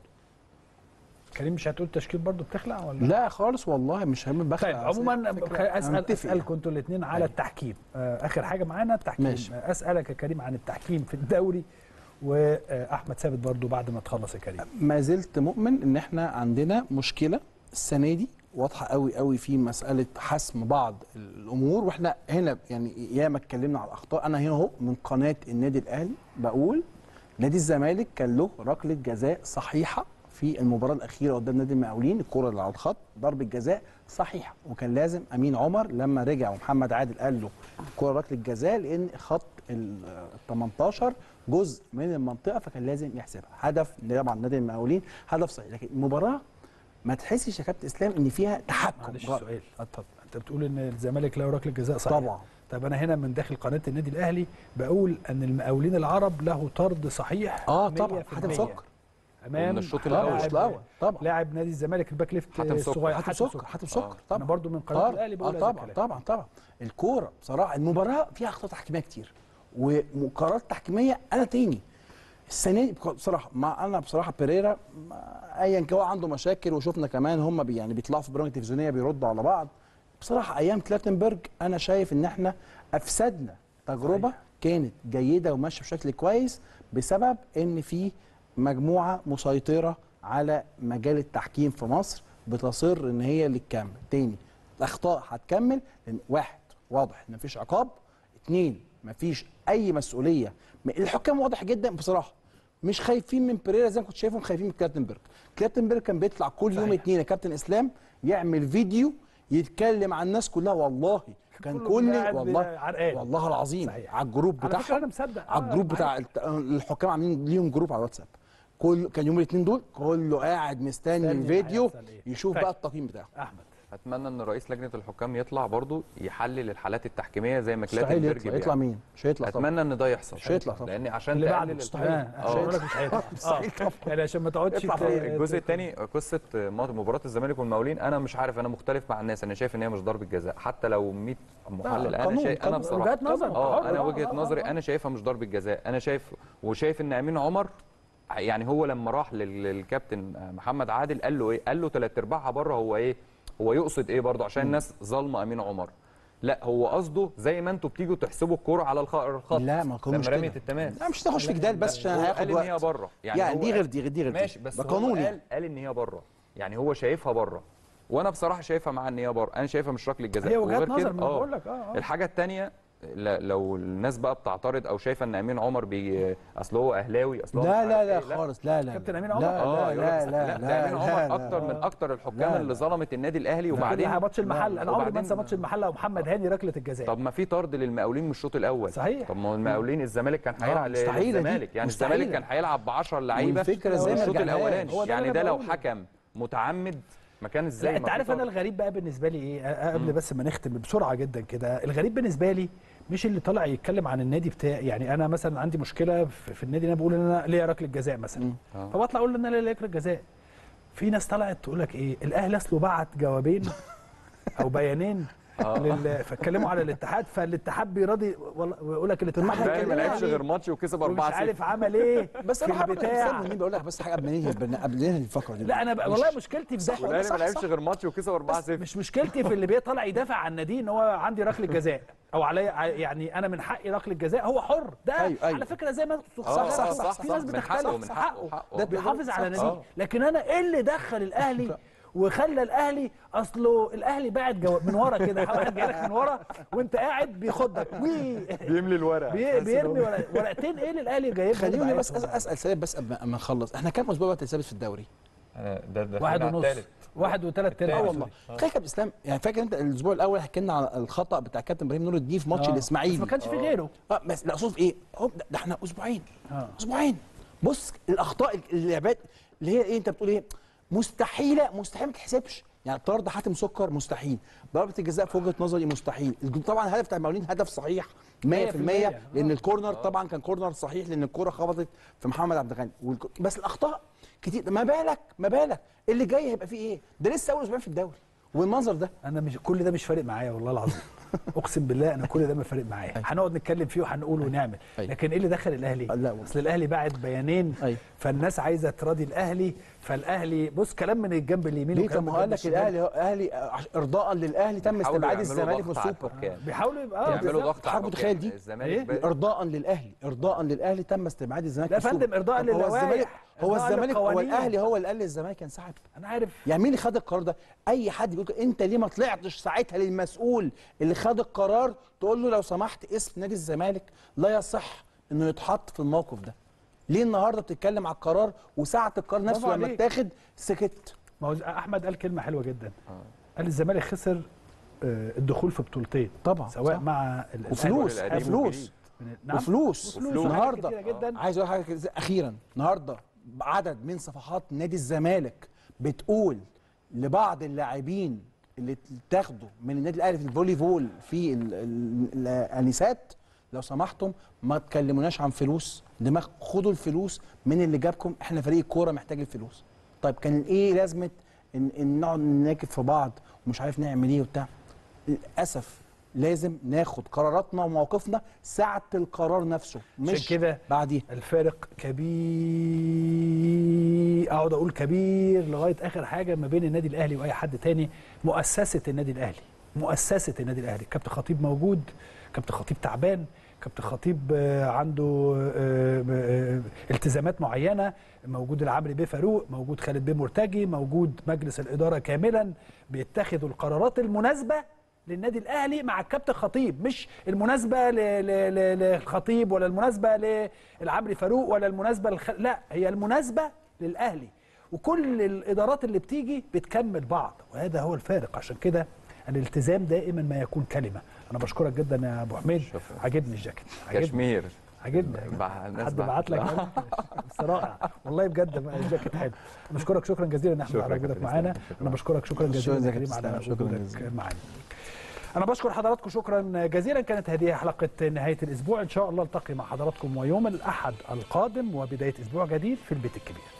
كريم مش هتقول تشكيل برضو بتخلع ولا لا خالص والله مش هم بخلع طيب عموما فكرة. خ- أنا اسال متفق اسالكم انتوا الاثنين على أيوة. التحكيم آه، اخر حاجه معانا التحكيم ماشي. آه، اسالك يا كريم عن التحكيم في الدوري واحمد ثابت برضو بعد ما تخلص يا كريم ما زلت مؤمن ان احنا عندنا مشكله السنه دي واضحه قوي قوي في مساله حسم بعض الامور واحنا هنا يعني ياما اتكلمنا على الاخطاء انا هنا اهو من قناه النادي الاهلي بقول نادي الزمالك كان له ركله جزاء صحيحه في المباراه الاخيره قدام نادي المقاولين الكره اللي على الخط ضربه جزاء صحيحه وكان لازم امين عمر لما رجع ومحمد عادل قال له الكره ركله جزاء لان خط ال 18 جزء من المنطقه فكان لازم يحسبها هدف طبعا نادي المقاولين هدف صحيح لكن المباراه ما تحسش يا كابتن اسلام ان فيها تحكم معلش غلط. سؤال اتفضل انت بتقول ان الزمالك له ركله جزاء صحيح طبعا طب انا هنا من داخل قناه النادي الاهلي بقول ان المقاولين العرب له طرد صحيح اه طبعا 100% حاتم سكر امام ومن الشوط طبعا الأول. الشوط الاول طبعا لاعب نادي الزمالك الباك ليفت حاتم سكر. الصغير حاتم سكر حاتم سكر انا طبعا برضو من قناه طبعا الاهلي بقول آه هذا طبعا الكلام. طبعا طبعا الكوره بصراحه المباراه فيها اخطاء تحكيميه كتير وقرارات تحكيميه انا تاني السنه دي بصراحه مع انا بصراحه بيريرا ما- ايا كان هو عنده مشاكل وشفنا كمان هم بي يعني بيطلعوا في برامج تلفزيونيه بيردوا على بعض بصراحه ايام كلاتنبرج انا شايف ان احنا افسدنا تجربه صحيح. كانت جيده وماشيه بشكل كويس بسبب ان في مجموعه مسيطره على مجال التحكيم في مصر بتصر ان هي اللي تكمل تاني الاخطاء هتكمل لان واحد واضح ان مفيش عقاب اتنين مفيش اي مسؤوليه م- الحكام واضح جدا بصراحه مش خايفين من بيريرا زي ما كنت شايفهم خايفين من كلاتنبرج كلاتنبرج كان بيطلع كل يوم صحيح. اتنين يا كابتن اسلام يعمل فيديو يتكلم عن الناس كلها والله كان كله كل قاعد والله عرقان. والله العظيم صحيح. على الجروب على فكره بتاعهم انا مصدق على آه، الجروب معاك. بتاع الت- الحكام عاملين ليهم جروب على الواتساب كل كان يوم الاثنين دول كله قاعد مستني مستني الفيديو هيحصل إيه. يشوف طيب. بقى التقييم بتاعه احمد اتمنى ان رئيس لجنه الحكام يطلع برضو يحلل الحالات التحكيميه زي ما مستحيل كلاتنبرج يطلع يطلع بيعمل. مين مش هيطلع طبعا اتمنى ان ده يحصل مش هيطلع طبعا. لان عشان اللي بعده تقلل مستحيل ال- آه، آه. عشان أقول لك مش هيطلع مستحيل آه. يعني عشان ما تقعدش يطلع ت- طبعا. الجزء الثاني قصه مباراه الزمالك والمقاولين انا مش عارف انا مختلف مع الناس انا شايف ان هي مش ضربه جزاء حتى لو 100 محلل انا قانون- شايف انا قانون. بصراحه وجهات نظر اه حر. انا آه، وجهه آه، نظري آه. انا شايفها مش ضربه جزاء انا شايف وشايف ان امين عمر يعني هو لما راح لل- للكابتن محمد عادل قال له ايه قال له ثلاث ارباعها بره هو ايه هو يقصد ايه برضه عشان الناس ظالمه امين عمر لا هو قصده زي ما انتوا بتيجوا تحسبوا الكوره على الخ- الخط لا ما القانون لما مش رميه كده. التماس لا مش تخش في جدال بس عشان هو هياخد قال ان هي وقت بره يعني, هو دي غير قال- دي غير دي غير ماشي دي. بس ده هو قانوني قال قال ان هي بره يعني هو شايفها بره وانا بصراحه شايفها مع ان هي بره انا شايفها مش ركله جزاء هي وجهات وغير كده- نظر ما آه. بقول لك اه آه. الحاجه الثانيه لو الناس بقى بتعترض او شايفه ان امين عمر بي اصل هو اهلاوي اصل هو لا مش لا عارف لا إيه. خالص لا لا كابتن لا. أمين عمر؟ لا اه لا يقول لك لا لا لا ده امين عمر لا اكتر لا. من اكتر الحكام لا، اللي لا. ظلمت النادي الاهلي وبعدين وبعدين ماتش المحل انا عمري ما وبعدين- انسى ماتش المحله ومحمد هاني ركله الجزاء طب ما في طرد للمقاولين من الشوط الاول صحيح. طب ما هو المقاولين الزمالك كان آه، هيلعب مستحيلة دي. للزمالك يعني مستحيلة. الزمالك كان هيلعب ب 10 لعيبه والفكرة ازاي في ما الشوط رجعناش. الاولاني هو ده يعني اللي ده أنا لو بقوله. حكم متعمد ما كان ازاي لا انت ما في عارف انا طرد. الغريب بقى بالنسبه لي ايه أه، قبل بس ما نختم بسرعه جدا كده الغريب بالنسبه لي مش اللي طالع يتكلم عن النادي بتاعي يعني انا مثلا عندي مشكله في في النادي اللي انا بقول ان انا ليا ركله جزاء مثلا آه. فبطلع اقول ان انا ليا ركله جزاء في ناس طلعت تقول لك ايه الاهلي اصله بعت جوابين او بيانين لل... فاتكلموا على الاتحاد فالاتحاد بيراضي والله ويقول لك الاتحاد الاهلي ما لعبش الأهلي غير ماتش وكسب ومش 4 عارف 0 عمل ايه بس في انا حابب البتاع مين بقول لك بس حاجه قبل ما ننهي البرنا- قبل ما ننهي الفقره دي لا انا بقى والله مشكلتي في ده والاهلي صح، ما لعبش صح. غير ماتش وكسب 4 0 مش مشكلتي في اللي بيطلع يدافع عن ناديه ان هو عندي ركله جزاء او عليا يعني انا من حقي ركله جزاء هو حر ده أيوة، أيوة. على فكره زي ما صح، صح، صح صح، في صح. ناس من حقه، بتختلف من حقه، حقه. ده بيحافظ على صح، ناديه صح. لكن انا ايه اللي دخل الاهلي وخلى الاهلي اصله الاهلي باعت جواب من ورا كده واحد جاي لك من ورا وانت قاعد بيخضك وي بيملي الورق بي- بيرمي ورق- ورقتين ايه اللي الاهلي جايبهم خليني بس بعتهم؟ أس- اسال سالم بس قبل ما نخلص احنا كام اسبوع دلوقتي ثابت في الدوري؟ ده ده واحد ونص واحد وثلاث ارباع اه والله تخيل كابتن اسلام يعني فاكر انت الاسبوع الاول حكينا على الخطا بتاع كابتن ابراهيم نور الدين في ماتش آه. الاسماعيلي بس ما كانش في غيره اه بس لا اقصد في ايه؟ هو ده, ده احنا اسبوعين آه. اسبوعين بص الاخطاء اللعبات اللي هي ايه انت بتقول ايه؟ مستحيله مستحيل ما تتحسبش يعني الطرد حاتم سكر مستحيل ضربه الجزاء في وجهه نظري مستحيل طبعا الهدف بتاع المقاولين هدف صحيح 100% 100% لان الكورنر طبعا كان كورنر صحيح لان الكوره خبطت في محمد عبد الغني والك- بس الاخطاء كتير ما بالك ما بالك اللي جاي هيبقى فيه ايه؟ ده لسه اول اسبوعين في الدوري والمنظر ده انا مش كل ده مش فارق معايا والله العظيم اقسم بالله انا كل ده ما فارق معايا هنقعد نتكلم فيه وهنقول ونعمل أيوة. لكن ايه اللي دخل الاهلي لا والله. اصل الاهلي باعت بيانين أيوة. فالناس عايزه تراضي الاهلي فالاهلي بص كلام من الجنب اليمين ليه وكلام طب من ما قال الجنب لك الشمال. الاهلي اهلي عش- ارضاء للاهلي تم بيحاولوا استبعاد يعملوا الزمالك من ضغط على السوبر الحكام. بيحاولوا يبقى اه يعملوا بالظبط. ضغط على حضرتك متخيل الحكام. دي؟ الزمالك إيه؟ بقى- ارضاء للاهلي ارضاء للاهلي تم استبعاد الزمالك لا من يا السوبر. فندم، إرضاء هو للوائح، الزمالك هو إرضاء الزمالك هو للقوانين. الاهلي هو اللي قال للزمالك ينسحب انا عارف يعني مين اللي خد القرار ده اي حد بيقول كده، انت ليه ما طلعتش ساعتها للمسؤول اللي خد القرار تقول له لو سمحت اسم نادي الزمالك لا يصح انه يتحط في الموقف ده ليه النهارده بتتكلم على القرار وساعه القرار نفسه برافو لما عليك. اتاخد سكت ما هو احمد قال كلمه حلوه جدا قال الزمالك خسر آه، الدخول في بطولتين طبعا، سواء صح. مع ال- وفلوس القديم وفلوس والجديد. من- نعم وفلوس وفلوس النهارده وحاجات كتيرة جدا عايز اقول حاجه كده اخيرا النهارده عدد من صفحات نادي الزمالك بتقول لبعض اللاعبين اللي تاخدوا من النادي الاهلي في الفولي فول في ال- ال- الانسات لو سمحتم ما تكلموناش عن فلوس دماغ خدوا الفلوس من اللي جابكم احنا فريق الكوره محتاج الفلوس طيب كان ايه لازمه ان, إن نقعد نناكب في بعض ومش عارف نعمل ايه وبتاع للاسف لازم ناخد قراراتنا ومواقفنا ساعه القرار نفسه عشان مش كده بعديه الفارق كبير اقعد اقول كبير لغايه اخر حاجه ما بين النادي الاهلي واي حد تاني مؤسسه النادي الاهلي مؤسسه النادي الاهلي كابتن خطيب موجود كابتن خطيب تعبان كابتن خطيب آه، عنده آه، آه، التزامات معينه موجود العمري بيه فاروق موجود خالد بيه مرتجي موجود مجلس الاداره كاملا بيتخذوا القرارات المناسبه للنادي الاهلي مع الكابتن خطيب مش المناسبه ل- ل- ل- للخطيب ولا المناسبه للعمري فاروق ولا المناسبه للخ... لا هي المناسبه للاهلي وكل الادارات اللي بتيجي بتكمل بعض وهذا هو الفارق عشان كده الالتزام دائما ما يكون كلمه انا بشكرك جدا يا ابو حميد شكراً. عاجبني الجاكيت عاجبني كشمير عاجبني بع- الناس حد بعت- بعت لك بس رائع والله بجد الجاكيت حلو بشكرك شكرا جزيلا يا احمد شكراً على يا وجودك كابتن معانا إسلام. شكراً. انا بشكرك شكرا جزيلا شكراً يا يا كريم كابتن على إسلام. شكراً وجودك جزيلاً. معانا انا بشكر حضراتكم شكرا جزيلا كانت هذه حلقه نهايه الاسبوع ان شاء الله التقي مع حضراتكم ويوم الاحد القادم وبدايه اسبوع جديد في البيت الكبير